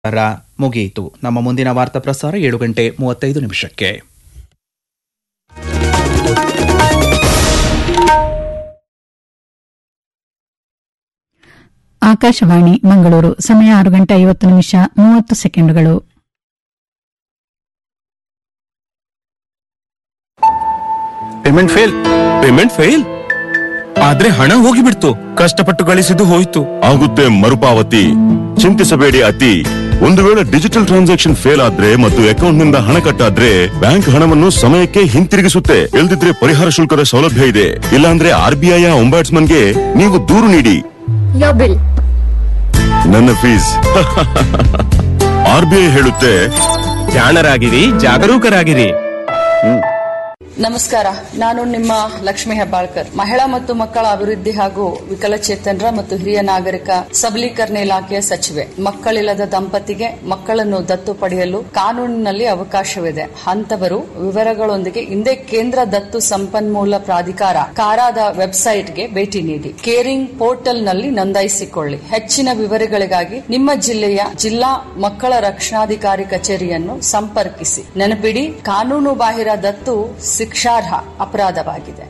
ರ ಮುಗಿಯಿತು ನಮ್ಮ ಮುಂದಿನ ವಾರ್ತಾ ಪ್ರಸಾರ ಏಳು ಗಂಟೆ ಮೂವತ್ತೈದು ನಿಮಿಷಕ್ಕೆ ಆಕಾಶವಾಣಿ ಮಂಗಳೂರು ಸಮಯ ಆರು ಗಂಟೆ ಐವತ್ತು ನಿಮಿಷ ಮೂವತ್ತು ಸೆಕೆಂಡುಗಳು ಪೇಮೆಂಟ್ ಫೇಲ್ ಪೇಮೆಂಟ್ ಫೇಲ್ ಆದ್ರೆ ಹಣ ಹೋಗಿಬಿಡ್ತು ಕಷ್ಟಪಟ್ಟು ಗಳಿಸಿದ್ದು ಹೋಯ್ತು ಆಗುತ್ತೆ ಮರುಪಾವತಿ ಚಿಂತಿಸಬೇಡಿ ಅತಿ ಒಂದು ವೇಳೆ ಡಿಜಿಟಲ್ ಟ್ರಾನ್ಸಾಕ್ಷನ್ ಫೇಲ್ ಆದ್ರೆ ಮತ್ತು ಅಕೌಂಟ್ ನಿಂದ ಹಣ ಕಟ್ಟಾದ್ರೆ ಬ್ಯಾಂಕ್ ಹಣವನ್ನು ಸಮಯಕ್ಕೆ ಹಿಂತಿರುಗಿಸುತ್ತೆ ಇಲ್ದಿದ್ರೆ ಪರಿಹಾರ ಶುಲ್ಕದ ಸೌಲಭ್ಯ ಇದೆ ಇಲ್ಲಾಂದ್ರೆ ಆರ್ ಬಿ ಐ ಗೆ ನೀವು ದೂರು ನೀಡಿ Your bill. ನನ್ನ ಫೀಸ್ ಆರ್ ಬಿ ಐ ಹೇಳುತ್ತೆ ಜಾಣರಾಗಿರಿ ಜಾಗರೂಕರಾಗಿರಿ ನಮಸ್ಕಾರ ನಾನು ನಿಮ್ಮ ಲಕ್ಷ್ಮಿ ಹೆಬ್ಬಾಳ್ಕರ್ ಮಹಿಳಾ ಮತ್ತು ಮಕ್ಕಳ ಅಭಿವೃದ್ಧಿ ಹಾಗೂ ವಿಕಲಚೇತನರ ಮತ್ತು ಹಿರಿಯ ನಾಗರಿಕ ಸಬಲೀಕರಣ ಇಲಾಖೆಯ ಸಚಿವೆ ಮಕ್ಕಳಿಲ್ಲದ ದಂಪತಿಗೆ ಮಕ್ಕಳನ್ನು ದತ್ತು ಪಡೆಯಲು ಕಾನೂನಿನಲ್ಲಿ ಅವಕಾಶವಿದೆ ಅಂತವರು ವಿವರಗಳೊಂದಿಗೆ ಹಿಂದೆ ಕೇಂದ್ರ ದತ್ತು ಸಂಪನ್ಮೂಲ ಪ್ರಾಧಿಕಾರ ಕಾರಾದ ವೆಬ್ಸೈಟ್ಗೆ ಭೇಟಿ ನೀಡಿ ಕೇರಿಂಗ್ ಪೋರ್ಟಲ್ನಲ್ಲಿ ನೋಂದಾಯಿಸಿಕೊಳ್ಳಿ ಹೆಚ್ಚಿನ ವಿವರಗಳಿಗಾಗಿ ನಿಮ್ಮ ಜಿಲ್ಲೆಯ ಜಿಲ್ಲಾ ಮಕ್ಕಳ ರಕ್ಷಣಾಧಿಕಾರಿ ಕಚೇರಿಯನ್ನು ಸಂಪರ್ಕಿಸಿ ನೆನಪಿಡಿ ಕಾನೂನು ಬಾಹಿರ ದತ್ತು ಶಿಕ್ಷಾರ್ಹ ಅಪರಾಧವಾಗಿದೆ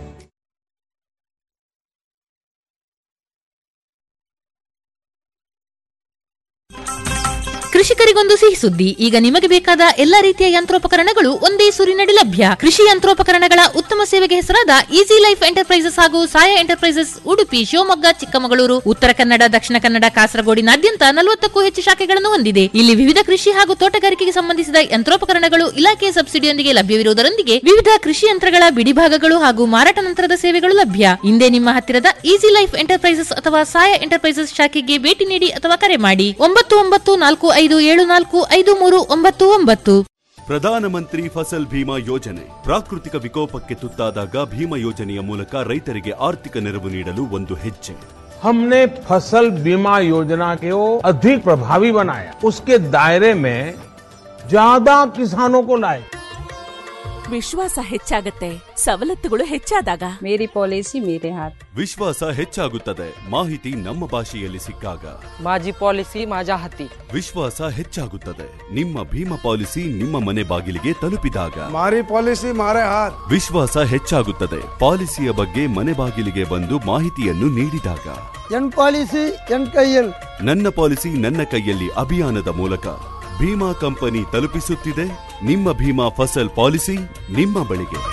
ಕೃಷಿಕರಿಗೊಂದು ಸಿಹಿ ಸುದ್ದಿ ಈಗ ನಿಮಗೆ ಬೇಕಾದ ಎಲ್ಲಾ ರೀತಿಯ ಯಂತ್ರೋಪಕರಣಗಳು ಒಂದೇ ಸೂರಿನಡಿ ಲಭ್ಯ ಕೃಷಿ ಯಂತ್ರೋಪಕರಣಗಳ ಉತ್ತಮ ಸೇವೆಗೆ ಹೆಸರಾದ ಈಸಿ ಲೈಫ್ ಎಂಟರ್ಪ್ರೈಸಸ್ ಹಾಗೂ ಸಾಯ ಎಂಟರ್ಪ್ರೈಸಸ್ ಉಡುಪಿ ಶಿವಮೊಗ್ಗ ಚಿಕ್ಕಮಗಳೂರು ಉತ್ತರ ಕನ್ನಡ ದಕ್ಷಿಣ ಕನ್ನಡ ಕಾಸರಗೋಡಿನಾದ್ಯಂತ ನಲವತ್ತಕ್ಕೂ ಹೆಚ್ಚು ಶಾಖೆಗಳನ್ನು ಹೊಂದಿದೆ ಇಲ್ಲಿ ವಿವಿಧ ಕೃಷಿ ಹಾಗೂ ತೋಟಗಾರಿಕೆಗೆ ಸಂಬಂಧಿಸಿದ ಯಂತ್ರೋಪಕರಣಗಳು ಇಲಾಖೆಯ ಸಬ್ಸಿಡಿಯೊಂದಿಗೆ ಲಭ್ಯವಿರುವುದರೊಂದಿಗೆ ವಿವಿಧ ಕೃಷಿ ಯಂತ್ರಗಳ ಬಿಡಿಭಾಗಗಳು ಹಾಗೂ ಮಾರಾಟ ನಂತರದ ಸೇವೆಗಳು ಲಭ್ಯ ಹಿಂದೆ ನಿಮ್ಮ ಹತ್ತಿರದ ಈಸಿ ಲೈಫ್ ಎಂಟರ್ಪ್ರೈಸಸ್ ಅಥವಾ ಸಾಯ ಎಂಟರ್ಪ್ರೈಸಸ್ ಶಾಖೆಗೆ ಭೇಟಿ ನೀಡಿ ಅಥವಾ ಕರೆ ಮಾಡಿ ಒಂಬತ್ತು ಒಂಬತ್ತು ನಾಲ್ಕು ಐದು ಏಳು ನಾಲ್ಕು ಐದು ಮೂರು ಒಂಬತ್ತು ಒಂಬತ್ತು ಪ್ರಧಾನಮಂತ್ರಿ ಫಸಲ್ ಭೀಮಾ ಯೋಜನೆ ಪ್ರಾಕೃತಿಕ ವಿಕೋಪಕ್ಕೆ ತುತ್ತಾದಾಗ ಭೀಮಾ ಯೋಜನೆಯ ಮೂಲಕ ರೈತರಿಗೆ ಆರ್ಥಿಕ ನೆರವು ನೀಡಲು ಒಂದು ಹೆಜ್ಜೆ हमने फसल बीमा योजना को अधिक प्रभावी बनाया उसके दायरे में ज्यादा किसानों को लाए ವಿಶ್ವಾಸ ಹೆಚ್ಚಾಗತ್ತೆ ಸವಲತ್ತುಗಳು ಹೆಚ್ಚಾದಾಗ मेरी पॉलिसी मेरे हाथ ವಿಶ್ವಾಸ ಹೆಚ್ಚಾಗುತ್ತದೆ ಮಾಹಿತಿ ನಮ್ಮ ಭಾಷೆಯಲ್ಲಿ ಸಿಕ್ಕಾಗ माझी पॉलिसी माझ्या हाती ವಿಶ್ವಾಸ ಹೆಚ್ಚಾಗುತ್ತದೆ ನಿಮ್ಮ ಭೀಮಾ ಪಾಲಿಸಿ ನಿಮ್ಮ ಮನೆ ಬಾಗಿಲಿಗೆ ತಲುಪಿದಾಗ मारी पॉलिसी मारे हाथ ವಿಶ್ವಾಸ ಹೆಚ್ಚಾಗುತ್ತದೆ ಪಾಲಿಸಿಯ ಬಗ್ಗೆ ಮನೆ ಬಾಗಿಲಿಗೆ ಬಂದು ಮಾಹಿತಿಯನ್ನು ನೀಡಿದಾಗ ಎನ್ ಪಾಲಿಸಿ ಎನ್ ಕೈಯಲ್ಲಿ ನನ್ನ ಪಾಲಿಸಿ ನನ್ನ ಕೈಯಲ್ಲಿ ಅಭಿಯಾನದ ಮೂಲಕ ಭೀಮಾ ಕಂಪನಿ ತಲುಪಿಸುತ್ತಿದೆ ನಿಮ್ಮ ಭೀಮಾ ಫಸಲ್ ಪಾಲಿಸಿ ನಿಮ್ಮ ಬಳಿಗೆ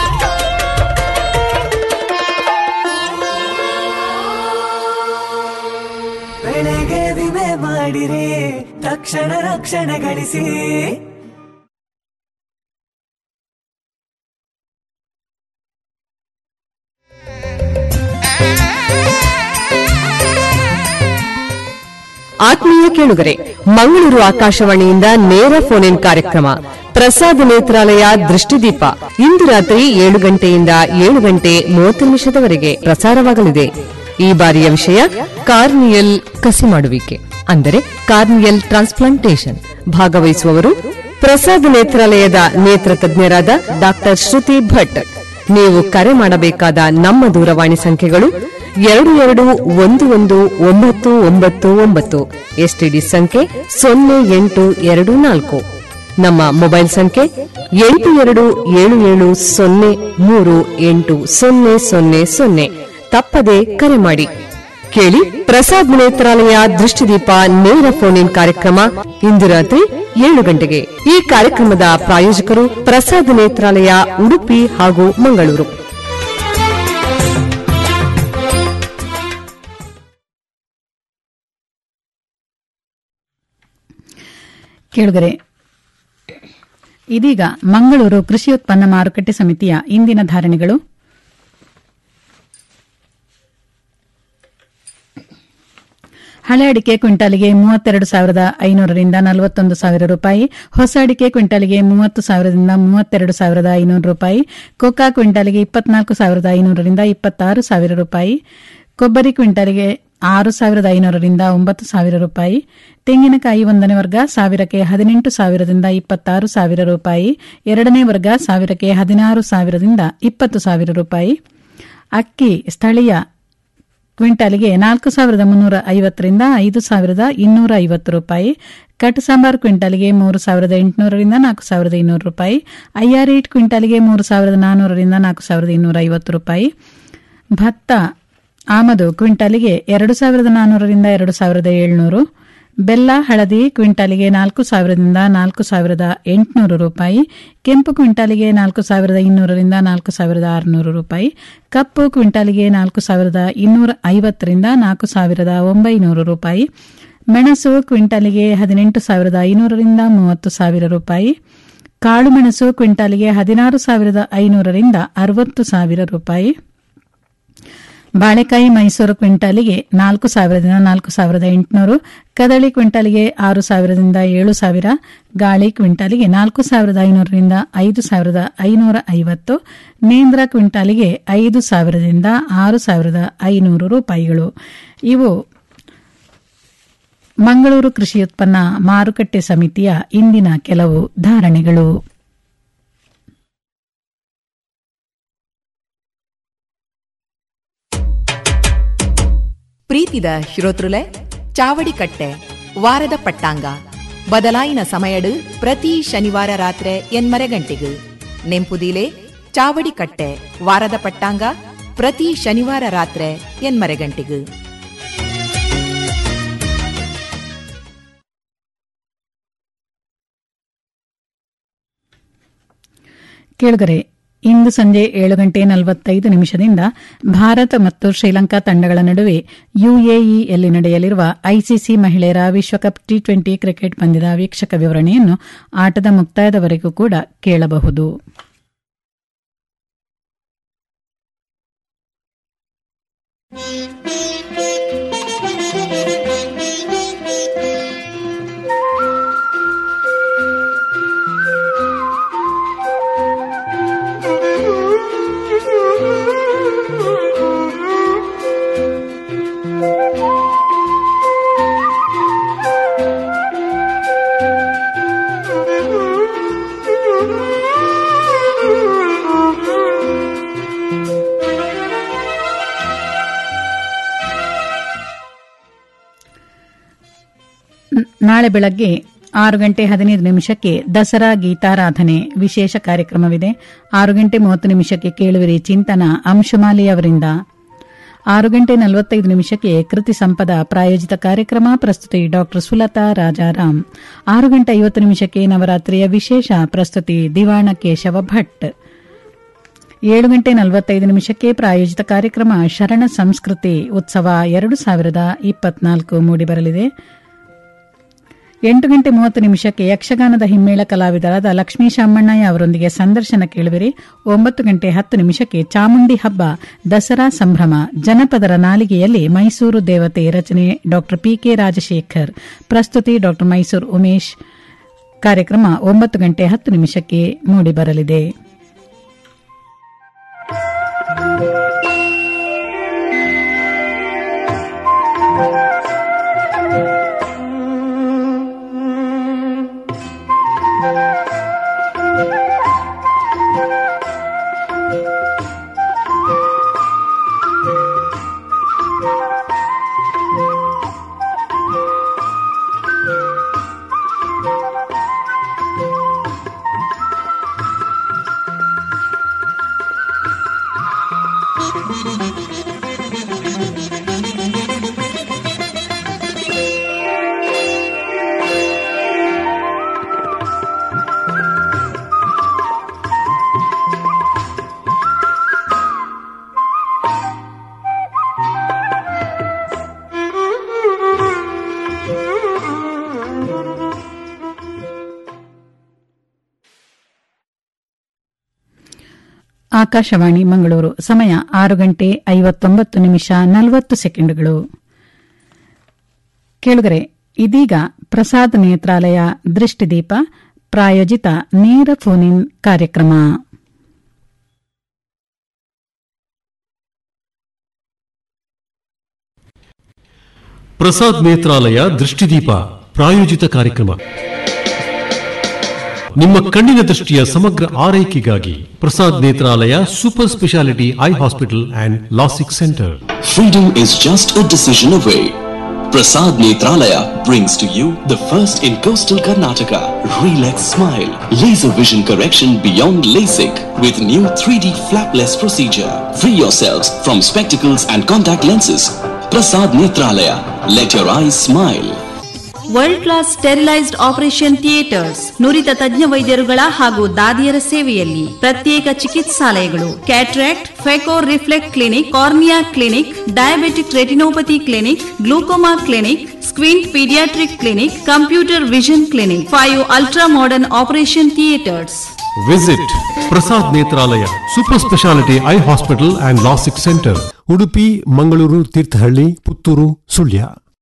ಬೆಳೆಗೆ ವಿಮೆ ಮಾಡಿರಿ ತಕ್ಷಣ ರಕ್ಷಣೆ ಗಳಿಸಿ ಆತ್ಮೀಯ ಕೇಳುಗರೆ ಮಂಗಳೂರು ಆಕಾಶವಾಣಿಯಿಂದ ನೇರ ಫೋನ್ ಇನ್ ಕಾರ್ಯಕ್ರಮ ಪ್ರಸಾದ ನೇತ್ರಾಲಯ ದೃಷ್ಟಿದೀಪ ಇಂದು ರಾತ್ರಿ ಏಳು ಗಂಟೆಯಿಂದ ಏಳು ಗಂಟೆ ಮೂವತ್ತು ನಿಮಿಷದವರೆಗೆ ಪ್ರಸಾರವಾಗಲಿದೆ ಈ ಬಾರಿಯ ವಿಷಯ ಕಾರ್ನಿಯಲ್ ಕಸಿ ಮಾಡುವಿಕೆ ಅಂದರೆ ಕಾರ್ನಿಯಲ್ ಟ್ರಾನ್ಸ್ಪ್ಲಾಂಟೇಶನ್ ಭಾಗವಹಿಸುವವರು ಪ್ರಸಾದ ನೇತ್ರಾಲಯದ ನೇತ್ರ ತಜ್ಞರಾದ ಡಾಕ್ಟರ್ ಶ್ರುತಿ ಭಟ್ ನೀವು ಕರೆ ಮಾಡಬೇಕಾದ ನಮ್ಮ ದೂರವಾಣಿ ಸಂಖ್ಯೆಗಳು ಎರಡು ಎರಡು ಒಂದು ಒಂದು ಒಂಬತ್ತು ಒಂಬತ್ತು ಒಂಬತ್ತು ಎಸ್ಟಿಡಿ ಸಂಖ್ಯೆ ಸೊನ್ನೆ ಎಂಟು ಎರಡು ನಾಲ್ಕು ನಮ್ಮ ಮೊಬೈಲ್ ಸಂಖ್ಯೆ ಎಂಟು ಎರಡು ಏಳು ಏಳು ಸೊನ್ನೆ ಮೂರು ಎಂಟು ಸೊನ್ನೆ ಸೊನ್ನೆ ಸೊನ್ನೆ ತಪ್ಪದೆ ಕರೆ ಮಾಡಿ ಕೇಳಿ ಪ್ರಸಾದ್ ನೇತ್ರಾಲಯ ದೃಷ್ಟಿದೀಪ ನೇರ ಫೋನ್ ಇನ್ ಕಾರ್ಯಕ್ರಮ ಇಂದು ರಾತ್ರಿ ಏಳು ಗಂಟೆಗೆ ಈ ಕಾರ್ಯಕ್ರಮದ ಪ್ರಾಯೋಜಕರು ಪ್ರಸಾದ್ ನೇತ್ರಾಲಯ ಉಡುಪಿ ಹಾಗೂ ಮಂಗಳೂರು ಕೇಳುಗರೆ ಇದೀಗ ಮಂಗಳೂರು ಕೃಷಿ ಉತ್ಪನ್ನ ಮಾರುಕಟ್ಟೆ ಸಮಿತಿಯ ಇಂದಿನ ಧಾರಣೆಗಳು ಹಳೆ ಅಡಿಕೆ ಕ್ವಿಂಟಾಲಿಗೆ ಮೂವತ್ತೆರಡು ಸಾವಿರದ ಐನೂರರಿಂದ ನಲವತ್ತೊಂದು ಸಾವಿರ ರೂಪಾಯಿ ಹೊಸ ಅಡಿಕೆ ಕ್ವಿಂಟಾಲಿಗೆ ಮೂವತ್ತು ಸಾವಿರದಿಂದ ಮೂವತ್ತೆರಡು ಸಾವಿರದ ಐನೂರು ರೂಪಾಯಿ ಕೋಕಾ ಕ್ವಿಂಟಾಲಿಗೆ ಇಪ್ಪತ್ನಾಲ್ಕು ಸಾವಿರದ ಐನೂರರಿಂದ ಇಪ್ಪತ್ತಾರು ಸಾವಿರ ರೂಪಾಯಿ ಕೊಬ್ಬರಿ ಕ್ವಿಂಟಾಲಿಗೆ ಆರು ಸಾವಿರದ ಐನೂರರಿಂದ ಒಂಬತ್ತು ಸಾವಿರ ರೂಪಾಯಿ ತೆಂಗಿನಕಾಯಿ ಒಂದನೇ ವರ್ಗ ಸಾವಿರಕ್ಕೆ ಹದಿನೆಂಟು ಸಾವಿರದಿಂದ ಇಪ್ಪತ್ತಾರು ಸಾವಿರ ರೂಪಾಯಿ ಎರಡನೇ ವರ್ಗ ಸಾವಿರಕ್ಕೆ ಹದಿನಾರು ಸಾವಿರದಿಂದ ಇಪ್ಪತ್ತು ಸಾವಿರ ರೂಪಾಯಿ ಅಕ್ಕಿ ಸ್ಥಳೀಯ ಕ್ವಿಂಟಾಲಿಗೆ ನಾಲ್ಕು ಸಾವಿರದ ಮುನ್ನೂರ ಐವತ್ತರಿಂದ ಐದು ಸಾವಿರದ ಇನ್ನೂರ ಐವತ್ತು ರೂಪಾಯಿ ಕಟ್ ಸಾಂಬಾರ್ ಕ್ವಿಂಟಾಲಿಗೆ ಮೂರು ಸಾವಿರದ ಎಂಟುನೂರರಿಂದ ನಾಲ್ಕು ಸಾವಿರದ ಇನ್ನೂರು ರೂಪಾಯಿ ಐಆರ್ ಏಟ್ ಕ್ವಿಂಟಾಲಿಗೆ ಮೂರು ಸಾವಿರದ ನಾನ್ನೂರರಿಂದ ನಾಲ್ಕು ಸಾವಿರದ ಇನ್ನೂರ ಐವತ್ತು ರೂಪಾಯಿ ಭತ್ತ ಆಮದು ಕ್ವಿಂಟಾಲಿಗೆ ಎರಡು ಸಾವಿರದ ನಾನ್ನೂರರಿಂದ ಎರಡು ಸಾವಿರದ ಏಳ್ನೂರು ಬೆಲ್ಲ ಹಳದಿ ಕ್ವಿಂಟಾಲಿಗೆ ನಾಲ್ಕು ಸಾವಿರದಿಂದ ನಾಲ್ಕು ಸಾವಿರದ ಎಂಟುನೂರು ರೂಪಾಯಿ ಕೆಂಪು ಕ್ವಿಂಟಾಲಿಗೆ ನಾಲ್ಕು ಸಾವಿರದ ಇನ್ನೂರರಿಂದ ನಾಲ್ಕು ಸಾವಿರದ ಆರುನೂರು ರೂಪಾಯಿ ಕಪ್ಪು ಕ್ವಿಂಟಾಲಿಗೆ ನಾಲ್ಕು ಸಾವಿರದ ಇನ್ನೂರ ಐವತ್ತರಿಂದ ನಾಲ್ಕು ಸಾವಿರದ ಒಂಬೈನೂರು ರೂಪಾಯಿ ಮೆಣಸು ಕ್ವಿಂಟಾಲಿಗೆ ಹದಿನೆಂಟು ಸಾವಿರದ ಐನೂರರಿಂದ ಮೂವತ್ತು ಸಾವಿರ ರೂಪಾಯಿ ಕಾಳುಮೆಣಸು ಕ್ವಿಂಟಾಲಿಗೆ ಹದಿನಾರು ಸಾವಿರದ ಐನೂರರಿಂದ ಅರವತ್ತು ಸಾವಿರ ರೂಪಾಯಿ ಬಾಳೆಕಾಯಿ ಮೈಸೂರು ಕ್ವಿಂಟಾಲಿಗೆ ನಾಲ್ಕು ಸಾವಿರದಿಂದ ನಾಲ್ಕು ಸಾವಿರದ ಎಂಟುನೂರು ಕದಳಿ ಕ್ವಿಂಟಾಲಿಗೆ ಆರು ಸಾವಿರದಿಂದ ಏಳು ಸಾವಿರ ಗಾಳಿ ಕ್ವಿಂಟಾಲಿಗೆ ನಾಲ್ಕು ಸಾವಿರದ ಐನೂರರಿಂದ ಐದು ಸಾವಿರದ ಐನೂರ ಐವತ್ತು ನೇಂದ್ರ ಕ್ವಿಂಟಾಲಿಗೆ ಐದು ಸಾವಿರದಿಂದ ಆರು ಸಾವಿರದ ಐನೂರು ರೂಪಾಯಿಗಳು ಇವು ಮಂಗಳೂರು ಕೃಷಿ ಉತ್ಪನ್ನ ಮಾರುಕಟ್ಟೆ ಸಮಿತಿಯ ಇಂದಿನ ಕೆಲವು ಧಾರಣೆಗಳು ಪ್ರೀತಿದ ಶ್ರೋತೃಲೆ ಚಾವಡಿ ಕಟ್ಟೆ ವಾರದ ಪಟ್ಟಾಂಗ ಬದಲಾಯಿನ ಸಮಯಡು ಪ್ರತಿ ಶನಿವಾರ ರಾತ್ರಿ ಎನ್ಮರೆ ಗಂಟೆಗೆ ನೆಂಪುದಿಲೆ ಚಾವಡಿ ಕಟ್ಟೆ ವಾರದ ಪಟ್ಟಾಂಗ ಪ್ರತಿ ಶನಿವಾರ ರಾತ್ರಿ ಎನ್ಮರೆ ಗಂಟೆಗೆ ಕೇಳುಗರೆ ಇಂದು ಸಂಜೆ ಏಳು ಗಂಟೆ ನಲವತ್ತೈದು ನಿಮಿಷದಿಂದ ಭಾರತ ಮತ್ತು ಶ್ರೀಲಂಕಾ ತಂಡಗಳ ನಡುವೆ ಯುಎಇಯಲ್ಲಿ ನಡೆಯಲಿರುವ ಐಸಿಸಿ ಮಹಿಳೆಯರ ವಿಶ್ವಕಪ್ ಟಿ ಟ್ವೆಂಟಿ ಕ್ರಿಕೆಟ್ ಪಂದ್ಯದ ವೀಕ್ಷಕ ವಿವರಣೆಯನ್ನು ಆಟದ ಮುಕ್ತಾಯದವರೆಗೂ ಕೂಡ ಕೇಳಬಹುದು ನಾಳೆ ಬೆಳಗ್ಗೆ ಆರು ಗಂಟೆ ಹದಿನೈದು ನಿಮಿಷಕ್ಕೆ ದಸರಾ ಗೀತಾರಾಧನೆ ವಿಶೇಷ ಕಾರ್ಯಕ್ರಮವಿದೆ ಆರು ಗಂಟೆ ಮೂವತ್ತು ನಿಮಿಷಕ್ಕೆ ಕೇಳುವಿರಿ ಚಿಂತನ ಅಂಶುಮಾಲಿ ಅವರಿಂದ ಆರು ಗಂಟೆ ನಲವತ್ತೈದು ನಿಮಿಷಕ್ಕೆ ಕೃತಿ ಸಂಪದ ಪ್ರಾಯೋಜಿತ ಕಾರ್ಯಕ್ರಮ ಪ್ರಸ್ತುತಿ ಡಾಕ್ಟರ್ ಸುಲತಾ ರಾಜಾರಾಮ್ ಆರು ಗಂಟೆ ಐವತ್ತು ನಿಮಿಷಕ್ಕೆ ನವರಾತ್ರಿಯ ವಿಶೇಷ ಪ್ರಸ್ತುತಿ ದಿವಾಣ ಕೇಶವ ಭಟ್ ಏಳು ಗಂಟೆ ನಲವತ್ತೈದು ನಿಮಿಷಕ್ಕೆ ಪ್ರಾಯೋಜಿತ ಕಾರ್ಯಕ್ರಮ ಶರಣ ಸಂಸ್ಕೃತಿ ಉತ್ಸವ ಎರಡು ಸಾವಿರದ ಇಪ್ಪತ್ನಾಲ್ಕು ಮೂಡಿಬರಲಿದೆ ಎಂಟು ಗಂಟೆ ಮೂವತ್ತು ನಿಮಿಷಕ್ಕೆ ಯಕ್ಷಗಾನದ ಹಿಮ್ಮೇಳ ಕಲಾವಿದರಾದ ಲಕ್ಷ್ಮೀ ಶಾಮಣ್ಣಯ್ಯ ಅವರೊಂದಿಗೆ ಸಂದರ್ಶನ ಕೇಳುವಿರಿ ಒಂಬತ್ತು ಗಂಟೆ ಹತ್ತು ನಿಮಿಷಕ್ಕೆ ಚಾಮುಂಡಿ ಹಬ್ಬ ದಸರಾ ಸಂಭ್ರಮ ಜನಪದರ ನಾಲಿಗೆಯಲ್ಲಿ ಮೈಸೂರು ದೇವತೆ ರಚನೆ ಡಾ ಪಿಕೆ ರಾಜಶೇಖರ್ ಪ್ರಸ್ತುತಿ ಡಾ ಮೈಸೂರು ಉಮೇಶ್ ಕಾರ್ಯಕ್ರಮ ಒಂಬತ್ತು ಗಂಟೆ ಹತ್ತು ನಿಮಿಷಕ್ಕೆ ಮೂಡಿಬರಲಿದೆ ಆಕಾಶವಾಣಿ ಮಂಗಳೂರು ಸಮಯ ಆರು ಗಂಟೆ ಐವತ್ತೊಂಬತ್ತು ನಿಮಿಷ ನಲವತ್ತು ಸೆಕೆಂಡುಗಳು ಕೇಳುಗರೆ ಇದೀಗ ಪ್ರಸಾದ್ ನೇತ್ರಾಲಯ ದೃಷ್ಟಿದೀಪ ಪ್ರಾಯೋಜಿತ ನೇರ ಫೋನ್ ಇನ್ ಕಾರ್ಯಕ್ರಮ ಪ್ರಸಾದ್ ನೇತ್ರಾಲಯ ದೃಷ್ಟಿದೀಪ ಪ್ರಾಯೋಜಿತ ಕಾರ್ಯಕ್ರಮ ನಿಮ್ಮ ಕಣ್ಣಿನ ದೃಷ್ಟಿಯ ಸಮಗ್ರ ಆರೈಕೆಗಾಗಿ Prasad Netralaya super speciality eye hospital and LASIK centre Freedom is just a decision away. Prasad Netralaya brings to you the first in coastal Karnataka Relax Smile Laser Vision Correction Beyond LASIK with new 3D flapless procedure. Free yourselves from spectacles and contact lenses. Prasad Netralaya. Let your eyes smile. World class sterilised operation theatres ನುರಿತ ತಜ್ಞ ವೈದ್ಯರುಗಳ ಹಾಗೂ ದಾದಿಯರ ಸೇವೆಯಲ್ಲಿ ಪ್ರತ್ಯೇಕ ಚಿಕಿತ್ಸಾಲಯಗಳು cataract phaco reflect clinic cornea clinic diabetic retinopathy clinic glaucoma clinic squint paediatric clinic computer vision clinic five ultra modern operation theatres visit Prasad Netralaya super speciality eye hospital and LASIK centre Udupi Mangaluru Thirthahalli Puttur Sullia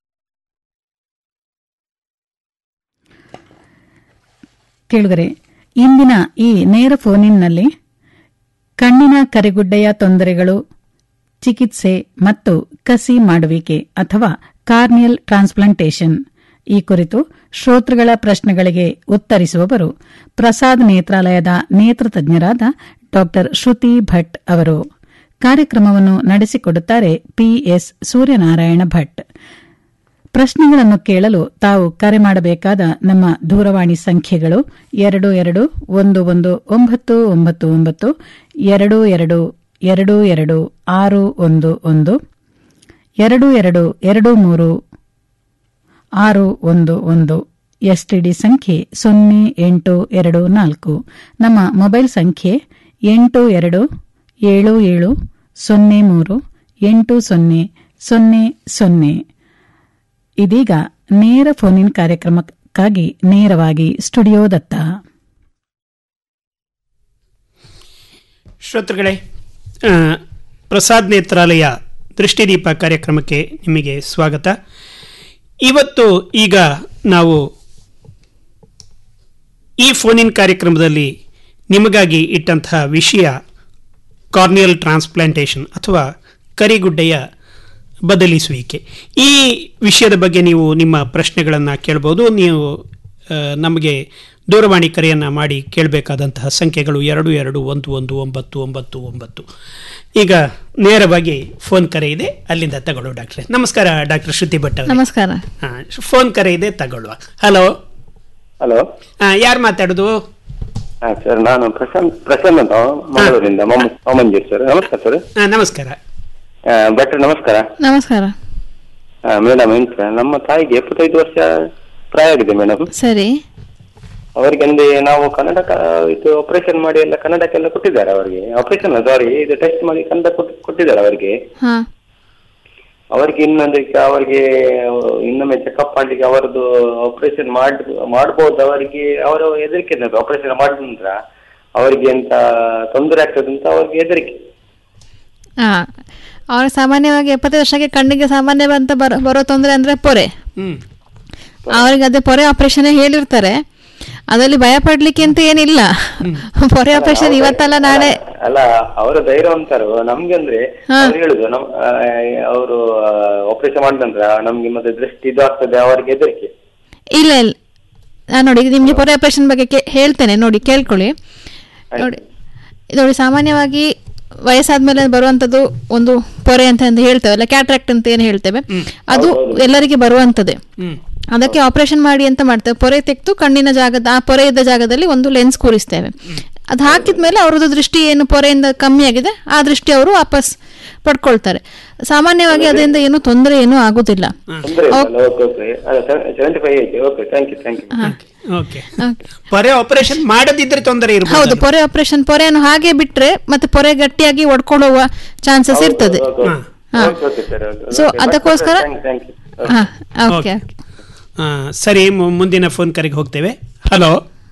ಕೇಳುಗರೆ ಇಂದಿನ ಈ ನೇರ ಫೋನಿನ್ನಲ್ಲಿ ಕಣ್ಣಿನ ಕರೆಗುಡ್ಡೆಯ ತೊಂದರೆಗಳು ಚಿಕಿತ್ಸೆ ಮತ್ತು ಕಸಿ ಮಾಡುವಿಕೆ ಅಥವಾ ಕಾರ್ನಿಯಲ್ ಟ್ರಾನ್ಸ್ಪ್ಲಾಂಟೇಷನ್ ಈ ಕುರಿತು ಶ್ರೋತೃಗಳ ಪ್ರಶ್ನೆಗಳಿಗೆ ಉತ್ತರಿಸುವವರು ಪ್ರಸಾದ್ ನೇತ್ರಾಲಯದ ನೇತ್ರ ತಜ್ಞರಾದ ಡಾ ಶ್ರುತಿ ಭಟ್ ಅವರು ಕಾರ್ಯಕ್ರಮವನ್ನು ನಡೆಸಿಕೊಡುತ್ತಾರೆ ಪಿಎಸ್ ಸೂರ್ಯನಾರಾಯಣ ಭಟ್ ಪ್ರಶ್ನೆಗಳನ್ನು ಕೇಳಲು ತಾವು ಕರೆ ಮಾಡಬೇಕಾದ ನಮ್ಮ ದೂರವಾಣಿ ಸಂಖ್ಯೆಗಳು ಎರಡು ಎರಡು ಒಂದು ಒಂದು ಒಂಬತ್ತು ಒಂಬತ್ತು ಒಂಬತ್ತು ಎರಡು ಎರಡು ಎರಡು ಎರಡು ಆರು ಒಂದು ಒಂದು ಎರಡು ಎರಡು ಎರಡು ಮೂರು ಆರು ಒಂದು ಒಂದು ಎಸ್ಟಿಡಿ ಸಂಖ್ಯೆ ಸೊನ್ನೆ ಎಂಟು ಎರಡು ನಾಲ್ಕು ನಮ್ಮ ಮೊಬೈಲ್ ಸಂಖ್ಯೆ ಎಂಟು ಎರಡು ಏಳು ಏಳು ಸೊನ್ನೆ ಮೂರು ಎಂಟು ಸೊನ್ನೆ ಸೊನ್ನೆ ಸೊನ್ನೆ ಇದೀಗ ನೇರ ಫೋನಿನ್ ಕಾರ್ಯಕ್ರಮಕ್ಕಾಗಿ ನೇರವಾಗಿ ಸ್ಟುಡಿಯೋದತ್ತ ಶ್ರೋತೃಗಳೇ ಆ, ಪ್ರಸಾದ್ ನೇತ್ರಾಲಯ ದೃಷ್ಟಿದೀಪ ಕಾರ್ಯಕ್ರಮಕ್ಕೆ ನಿಮಗೆ ಸ್ವಾಗತ ಇವತ್ತು ಈಗ ನಾವು ಈ ಫೋನಿನ್ ಕಾರ್ಯಕ್ರಮದಲ್ಲಿ ನಿಮಗಾಗಿ ಇಟ್ಟಂತಹ ವಿಷಯ ಕಾರ್ನಿಯಲ್ ಟ್ರಾನ್ಸ್ಪ್ಲಾಂಟೇಷನ್ ಅಥವಾ ಕರಿಗುಡ್ಡೆಯ ಬದಲಿಸುವಿಕೆ ಈ ವಿಷಯದ ಬಗ್ಗೆ ನೀವು ನಿಮ್ಮ ಪ್ರಶ್ನೆಗಳನ್ನು ಕೇಳ್ಬೋದು ನೀವು ಆ, ನಮಗೆ ದೂರವಾಣಿ ಕರೆಯನ್ನು ಮಾಡಿ ಕೇಳಬೇಕಾದಂತಹ ಸಂಖ್ಯೆಗಳು ಎರಡು ಎರಡು ಒಂದು ಒಂದು ಒಂಬತ್ತು ಒಂಬತ್ತು ಒಂಬತ್ತು ಈಗ ನೇರವಾಗಿ ಫೋನ್ ಕರೆ ಇದೆ ಅಲ್ಲಿಂದ ತಗೊಳ್ಳುವ ಡಾಕ್ಟ್ರೆ ನಮಸ್ಕಾರ ಡಾಕ್ಟರ್ ಶ್ರುತಿ ಭಟ್ ಅವರೇ. ನಮಸ್ಕಾರ ಹಾ, ಫೋನ್ ಕರೆ ಇದೆ ತಗೊಳ್ಳುವ ಹಲೋ ಹಲೋ ಯಾರು ಮಾತಾಡೋದು ಹಾ ಸರ್ ನಾನು ಪ್ರಶಾಂತ್ ಪ್ರಸನ್ನ ಅಂತ ಮಂಗಳೂರಿಂದ ಮೊಮ್ಮಂಜೂರ್ ಸರ್ ನಮಸ್ಕಾರ ಸರ್ ಹಾ, ನಮಸ್ಕಾರ ಭಟ್ರು ನಮಸ್ಕಾರ ನಮಸ್ಕಾರ ಮೇಡಮ್ ಎಂತ ನಮ್ಮ ತಾಯಿಗೆ ಎಪ್ಪತ್ತೈದು ವರ್ಷ ಪ್ರಾಯ ಆಗಿದೆ ಮೇಡಮ್ ಸರಿ ಅವರಿಗೆ ಅಂದ್ರೆ ನಾವು ಕನ್ನಡ ಕ- ಇದು ಆಪರೇಷನ್ ಮಾಡಿ ಎಲ್ಲ ಕನ್ನಡಕ್ಕೆಲ್ಲ ಕೊಟ್ಟಿದ್ದಾರೆ ಅವರಿಗೆ ಆಪರೇಷನ್ ಸಾರಿ ಇದು ಟೆಸ್ಟ್ ಮಾಡಿ ಕನ್ನಡ ಕೊಟ್- ಕೊಟ್ಟಿದ್ದಾರೆ ಅವರಿಗೆ ಹಾ ಅವರಿಗೆ ಇನ್ನೊಂದಕ್ಕೆ ಅವರಿಗೆ ಇನ್ನೊಮ್ಮೆ ಚೆಕಪ್ ಮಾಡ್ಲಿಕ್ಕೆ ಅವರದ್ದು ಆಪರೇಷನ್ ಮಾಡ್ ಮಾಡ್ಬೋದು ಅವರಿಗೆ ಅವರ ಹೆದರಿಕೆ ಆಪರೇಷನ್ ಮಾಡಿದ ನಂತರ ಅವರಿಗೆ ಎಂತ ತೊಂದರೆ ಆಗ್ತದೆ ಅಂತ ಅವ್ರಿಗೆ ಹೆದರಿಕೆ ಹಾ ಅವ್ರ ಸಾಮಾನ್ಯವಾಗಿ ಎಪ್ಪತ್ತೈದು ವರ್ಷಕ್ಕೆ ಕಣ್ಣಿಗೆ ಸಾಮಾನ್ಯ ಅಂತ ಬರೋ ಬರೋ ತೊಂದರೆ ಅಂದ್ರೆ ಪೊರೆ ಅವ್ರಿಗೆ ಅದೇ ಪೊರೆ ಆಪರೇಷನ್ ಹೇಳಿರ್ತಾರೆ ಅದರಲ್ಲಿ ಭಯ ಪಡ್ಲಿಕ್ಕೆ ಅಂತ ಏನಿಲ್ಲ ಪೊರೆ ಆಪರೇಷನ್ ಇವತ್ತಲ್ಲ ನಾಳೆ ಅಲ್ಲ ಅವರ ಧೈರ್ಯವಂತರು ನಮ್ಗೆ ಅಂದ್ರೆ ಅವ್ರು ಹೇಳುದು ನಮ್ ಅವರು ಆಪರೇಷನ್ ಮಾಡಿದ ನಂತರ ನಮ್ಗೆ ಮತ್ತೆ ದೃಷ್ಟಿ ಇದು ಆಗ್ತದೆ ಅವರಿಗೆ ಹೆದರಿಕೆ ಇಲ್ಲ ಇಲ್ಲ ನಾನು ನೋಡಿ ನಿಮಗೆ ಪೊರೆ ಆಪರೇಷನ್ ಬಗ್ಗೆ ಕೇ- ಹೇಳ್ತೇನೆ ನೋಡಿ ಕೇಳ್ಕೊಳ್ಳಿ ನೋಡಿ ನೋಡಿ ಸಾಮಾನ್ಯವಾಗಿ ವಯಸ್ಸಾದ್ಮೇಲೆ ಬರುವಂಥದ್ದು ಒಂದು ಪೊರೆ ಅಂತ ಅಂತ ಹೇಳ್ತೇವೆ ಅಲ್ಲ ಕ್ಯಾಟ್ರಾಕ್ಟ್ ಅಂತ ಏನು ಹೇಳ್ತೇವೆ ಅದು ಎಲ್ಲರಿಗೆ ಬರುವಂಥದ್ದೇ ಅದಕ್ಕೆ ಆಪರೇಷನ್ ಮಾಡಿ ಅಂತ ಮಾಡ್ತೇವೆ ಪೊರೆ ತೆಗೆದು ಕಣ್ಣಿನ ಜಾಗದ ಆ ಪೊರೆ ಇದ್ದ ಜಾಗದಲ್ಲಿ ಒಂದು ಲೆನ್ಸ್ ಕೂರಿಸ್ತೇವೆ ಅದು ಹಾಕಿದ್ಮೇಲೆ ಅವ್ರದ್ದು ದೃಷ್ಟಿ ಏನು ಪೊರೆಯಿಂದ ಕಮ್ಮಿ ಆಗಿದೆ ಆ ದೃಷ್ಟಿ ಅವರು ವಾಪಸ್ ಪಡ್ಕೊಳ್ತಾರೆ ಸಾಮಾನ್ಯವಾಗಿ ಅದರಿಂದ ಏನು ತೊಂದರೆ ಏನೂ ಆಗುದಿಲ್ಲ ತೊಂದರೆ ಇಲ್ಲ ಓಕೆ ಓಕೆ ಸೆವೆಂಟಿ ಫೈವ್ ಐತಿ okay thank you thank you okay ಪೊರೆ ಆಪರೇಷನ್ ಮಾಡದಿದ್ರೆ ತೊಂದರೆ ಹೌದು ಇರಬಹುದು ಪೊರೆ ಆಪರೇಷನ್ ಪೊರೆಯನ್ನು ಹಾಗೆ ಬಿಟ್ರೆ ಮತ್ತೆ ಪೊರೆ ಗಟ್ಟಿಯಾಗಿ ಒಡ್ಕೊಳ್ಳುವ ಚಾನ್ಸಸ್ ಇರ್ತದೆ ಹಾ. ಓಕೆ ಸರ್ So, ಅದಕ್ಕೋಸ್ಕರ ಥ್ಯಾಂಕ್ ಯು ಹಾ, ಓಕೆ ಆ, ಸರಿ ಮು- ಮುಂದಿನ ಫೋನ್ ಕರೆಗೆ ಹೋಗ್ತೇವೆ ಹಲೋ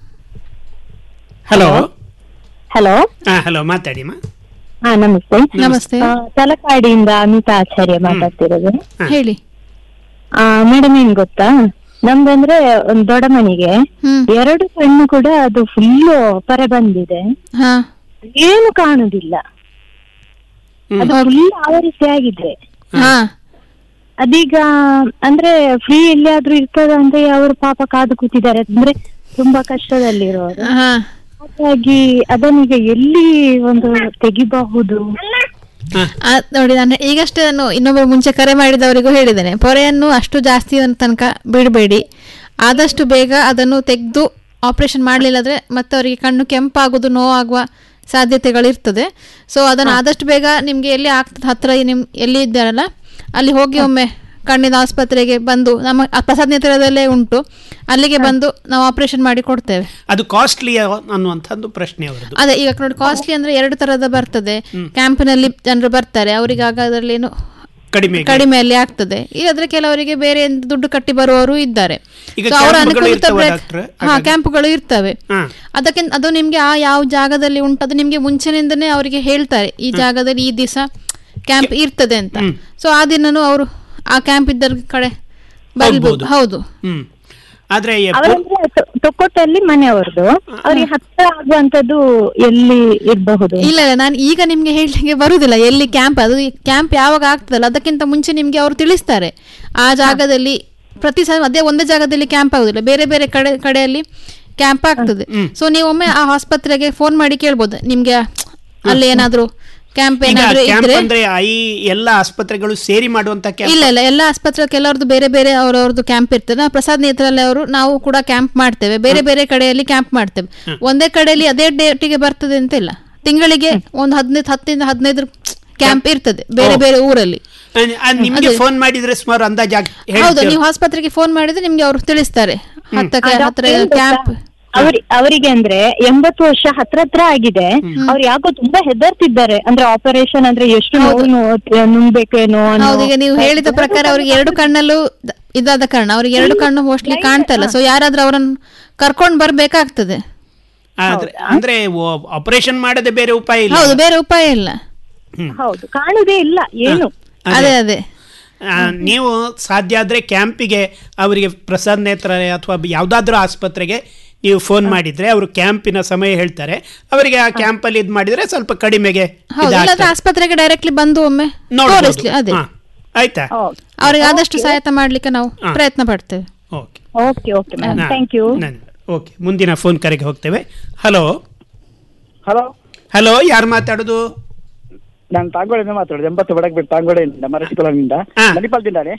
ಹಲೋ ಹಲೋ ಹಾ ಹಲೋ ಮಾತಾಡಿ ಮಾ ಹಾ ನಮಸ್ತೆ ನಮಸ್ತೆ. ಆ, ತಲಕಾಡಿಯಿಂದ ಅಮಿತಾ ಆಚಾರ್ಯ ಮಾತಾಡ್ತಿರೋದು ಹೇಳಿ ಮೇಡಮ್ ಏನ್ ಗೊತ್ತಾ ನಮ್ದಂದ್ರೆ ಒಂದ್ ದೊಡ್ಡ ಮನೆಗೆ ಎರಡು ಕಣ್ಣು ಕೂಡ ಅದು ಫುಲ್ ಪರೆ ಬಂದಿದೆ ಹಾ ಏನು ಕಾಣುದಿಲ್ಲ ಅದು ಫುಲ್ ಆವರಿಸಿ ಆಗಿದೆ ಹಾ ಅದೀಗ ಅಂದ್ರೆ ಫ್ರೀ ಎಲ್ಲಿಯಾದ್ರೂ ಇರ್ತದ ಅಂತ ಅವರು ಪಾಪ ಕಾದು ಕೂತಿದ್ದಾರೆ ಅಂದ್ರೆ ತುಂಬಾ ಕಷ್ಟದಲ್ಲಿರೋರು ಹಾ ಹಾಗಾಗಿ ಅದನ್ನೀಗ ಎಲ್ಲಿ ಒಂದು ತೆಗಿಬಹುದು ಆ, ನೋಡಿ ನಾನು ಈಗಷ್ಟೇ ನಾನು ಇನ್ನೊಬ್ಬರು ಮುಂಚೆ ಕರೆ ಮಾಡಿದವರಿಗೂ ಹೇಳಿದ್ದೇನೆ ಪೊರೆಯನ್ನು ಅಷ್ಟು ಜಾಸ್ತಿ ತನಕ ಬಿಡಬೇಡಿ ಆದಷ್ಟು ಬೇಗ ಅದನ್ನು ತೆಗೆದು ಆಪರೇಷನ್ ಮಾಡಲಿಲ್ಲದ್ರೆ ಮತ್ತೆ ಅವರಿಗೆ ಕಣ್ಣು ಕೆಂಪಾಗೋದು ನೋವಾಗುವ ಸಾಧ್ಯತೆಗಳಿರ್ತದೆ ಸೊ ಅದನ್ನು ಆದಷ್ಟು ಬೇಗ ನಿಮಗೆ ಎಲ್ಲಿ ಆಗ್ತದೆ ಹತ್ತಿರ ನಿಮ್ ಎಲ್ಲಿ ಇದ್ದಾರಲ್ಲ ಅಲ್ಲಿ ಹೋಗಿ ಒಮ್ಮೆ ಕಣ್ಣಿನ ಆಸ್ಪತ್ರೆಗೆ ಬಂದು ನಮ್ಮ ಆ ಪ್ರಸಾದ್ ನೇತ್ರದಲ್ಲೇ ಉಂಟು ಅಲ್ಲಿಗೆ ಬಂದು ನಾವು ಆಪರೇಷನ್ ಮಾಡಿ ಕೊಡ್ತೇವೆ ಅದು ಕಾಸ್ಟ್ಲಿ ಅನ್ನುವಂಥದ್ದು ಪ್ರಶ್ನೆ ಅವರದ್ದು ಅದೇ ಈಗ ನೋಡಿ ಕಾಸ್ಟ್ಲಿ ಅಂದ್ರೆ ಎರಡು ತರದ ಬರ್ತದೆ ಕ್ಯಾಂಪಿನಲ್ಲಿ ಜನರು ಬರ್ತಾರೆ ಅವರಿಗೆ ಆಗ ಅದರಲ್ಲಿ ಏನು ಕಡಿಮೆ ಕಡಿಮೆಯಲ್ಲಿ ಆಗ್ತದೆ ಇಲ್ಲದ್ರೆ ಕೆಲವರಿಗೆ ಬೇರೆ ಎಂತ ದುಡ್ಡು ಕಟ್ಟಿ ಬರುವವರು ಇದ್ದಾರೆ ಈಗ So ಅವರ ಕ್ಯಾಂಪ್ಗಳು ಅನುಕೂಲತೆ ಇರ್ತವಾ ಪ್ರಕಾರ- ಡಾಕ್ಟ್ರೆ? ಹಾ ಕ್ಯಾಂಪ್ಗಳು ಇರ್ತವೆ ಹಾ. ಅದಕ್ಕೆ ಅದು ನಿಮ್ಗೆ ಆ ಯಾವ ಜಾಗದಲ್ಲಿ ಉಂಟು ಅದು ನಿಮ್ಗೆ ಮುಂಚೆನಿಂದನೇ ಅವರಿಗೆ ಹೇಳ್ತಾರೆ ಈ ಜಾಗದಲ್ಲಿ ಈ ದಿವಸ ಕ್ಯಾಂಪ್ ಇರ್ತದೆ ಅಂತ ಸೊ ಆ ದಿನನೂ ಅವರು ಆ ಕ್ಯಾಂಪ್ ಇದ್ದ ಕಡೆ ಬರಿಬಹುದು ಹೌದು ಹ್ಮ್ ಆದ್ರೆ ಈ ಪು- ಅವರಂದ್ರೆ ಟೊ- ಟೊಕೊಟ್ಟಲ್ಲಿ ಮನೆಯವ್ರದ್ದು ಅವ್ರಿಗೆ ಹತ್ರ ಆಗುವಂತದ್ದು ಎಲ್ಲಿ ಇರಬಹುದು ಇಲ್ಲ ಇಲ್ಲ ನಾನು ಈಗ ನಿಮ್ಗೆ ಹೇಳಲಿಕ್ಕೆ ಬರುದಿಲ್ಲ ಎಲ್ಲಿ ಕ್ಯಾಂಪ್ ಅದು ಕ್ಯಾಂಪ್ ಯಾವಾಗ ಆಗ್ತದಲ್ಲ ಅದಕ್ಕಿಂತ ಮುಂಚೆ ನಿಮ್ಗೆ ಅವರು ತಿಳಿಸ್ತಾರೆ ಆ ಜಾಗದಲ್ಲಿ ಪ್ರತಿ ಸಲ ಅದೇ ಒಂದೇ ಜಾಗದಲ್ಲಿ ಕ್ಯಾಂಪ್ ಆಗುದಿಲ್ಲ ಬೇರೆ ಬೇರೆ ಕಡೆ ಕಡೆಯಲ್ಲಿ ಕ್ಯಾಂಪ್ ಆಗ್ತದೆ ಸೊ ನೀವು ಒಮ್ಮೆ ಆ ಆಸ್ಪತ್ರೆಗೆ ಫೋನ್ ಮಾಡಿ ಕೇಳ್ಬೋದು ನಿಮ್ಗೆ ಅಲ್ಲಿ ಏನಾದ್ರು ಕ್ಯಾಂಪ್ ಈಗ ಏನಾದ್ರು ಕ್ಯಾಂಪ್ ಇದ್ರೆ ಅಂದ್ರೆ ಈ ಎಲ್ಲ ಆಸ್ಪತ್ರೆಗಳು ಸೇರಿ ಮಾಡುವಂತ ಕ್ಯಾಂಪ್ ಇಲ್ಲ ಇಲ್ಲ ಎಲ್ಲ ಆಸ್ಪತ್ರೆ ಕೆಲವ್ರದ್ದು ಬೇರೆ ಬೇರೆ ಅವರವ್ರದ್ದು ಕ್ಯಾಂಪ್ ಇರ್ತದೆ ನಾವು ಪ್ರಸಾದ್ ನೇತ್ರಾಲಯ ಅವರು ನಾವು ಕೂಡ ಕ್ಯಾಂಪ್ ಮಾಡ್ತೇವೆ ಬೇರೆ ಬೇರೆ ಕಡೆಯಲ್ಲಿ ಕ್ಯಾಂಪ್ ಮಾಡ್ತೇವೆ ಒಂದೇ ಕಡೆಯಲ್ಲಿ ಅದೇ ಡೇಟಿಗೆ ಬರ್ತದೆ ಅಂತ ಇಲ್ಲ ತಿಂಗಳಿಗೆ ಒಂದು ಹದಿನೈದು ಹತ್ತರಿಂದ ಹದಿನೈದು ಕ್ಯಾಂಪ್ ಇರ್ತದೆ ಬೇರೆ ಓ. ಬೇರೆ ಊರಲ್ಲಿ ಅಹ್, ಅಹ್, ನಿಮ್ಗೆ ಅದೇ. ಫೋನ್ ಮಾಡಿದ್ರೆ ಸುಮಾರು ಅಂದಾಜಾಗಿ ಹೌದು ನೀವು ಆಸ್ಪತ್ರೆಗೆ ಫೋನ್ ಮಾಡಿದ್ರೆ ನಿಮ್ಗೆ ಅವರು ತಿಳಿಸ್ತಾರೆ ಹತ್ತಕ್ಕೆ ಆ ಹತ್ರ doctor ಏನ್ ಕ್ಯಾಂಪ್ ಗೊತ್ತಾ? ಅವ್ರಿ ಅವರಿಗೆ ಅಂದ್ರೆ ಎಂಬತ್ತು ವರ್ಷ ಹತ್ರ ಹತ್ರ ಆಗಿದೆ ಅವ್ರು ಯಾಕೋ ತುಂಬಾ ಹೆದರ್ತಿದ್ದಾರೆ ಅಂದ್ರೆ ಆಪರೇಷನ್ ಅಂದ್ರೆ ಎಷ್ಟು ನೋವು ನೋ- ನುಂಗ್ಬೇಕೇನೋ ಅನ್ನೋ ಹೌದು ಈಗ ನೀವು ಹೇಳಿದ ಪ್ರಕಾರ ಅವ್ರಿಗೆ ಎರಡು ಕಣ್ಣಲ್ಲೂ ದ- ಇದಾದ ಕಾರಣ ಅವ್ರಿಗೆ ಎರಡು ಕಣ್ಣು ಮೋಸ್ಟ್ಲಿ ಕಾಣ್ತಾ ಇಲ್ಲ ಸೊ ಯಾರಾದ್ರೂ ಅವರನ್ನು ಕರ್ಕೊಂಡು ಬರ್ಬೇಕಾಗ್ತದೆ ಆದ್ರೆ ಅಂದ್ರೆ ಆಪರೇಷನ್ ಮಾಡದೆ ಬೇರೆ ಉಪಾಯ ಇಲ್ಲ ಹೌದು ಬೇರೆ ಉಪಾಯ ಇಲ್ಲ ಹೌದು ಕಾಣುದೇ ಇಲ್ಲ ಏನು ಅದೇ ಅದೇ ಆ, ನೀವು ಸಾಧ್ಯ ಆದ್ರೆ ಕ್ಯಾಂಪಿಗೆ ಅವರಿಗೆ ಪ್ರಸಾದ್ ನೇತ್ರಾಲಯ ಅಥವಾ ಯಾವ್ದಾದ್ರೂ ಆಸ್ಪತ್ರೆಗೆ ನೀವು ಫೋನ್ ಮಾಡಿದ್ರೆ ಅವರು ಕ್ಯಾಂಪಿನ ಸಮಯ ಹೇಳ್ತಾರೆ ಅವರಿಗೆ ಆ ಕ್ಯಾಂಪಲ್ಲಿ ಇದು ಮಾಡಿದ್ರೆ ಸ್ವಲ್ಪ ಕಡಿಮೆಗೆ ಹೌದು ಇದಾಗ್ತದೆ. ಇಲ್ಲಾಂದ್ರೆ ಆಸ್ಪತ್ರೆಗೆ ಡೈರೆಕ್ಟ್ಲಿ ಬಂದು ಒಮ್ಮೆ ನೋಡ್ಬೋದು. ತೋರಿಸ್ಲಿ ಅದೇ ಹಾ. ಆಯ್ತಾ ಅವ್ರಿಗೆ ಆದಷ್ಟು ಸಹಾಯತ ಮಾಡ್ಲಿಕ್ಕೆ ನಾವು ಹಾ. ಪ್ರಯತ್ನ ಪಡ್ತೇವೆ okay okay okay ma'am thank you okay ಮುಂದಿನ ಫೋನ್ ಕರೆಗೆ ಹೋಗ್ತೇವೆ ಹಲೋ ಹಲೋ ಹಲೋ ಯಾರು ಮಾತಾಡೋದು ನಾನು ತಾಂಗೋಳಿಂದ ಮಾತಾಡೋದು ಎಂಬತ್ತು ಬಡಕ್ ಬಿಟ್ಟು ತಾಂಗೋಳಿಂದ ಮರಸಿಕೊಳನಿಂದ ಮಣಿಪಾಲದಿಂದಾನೆ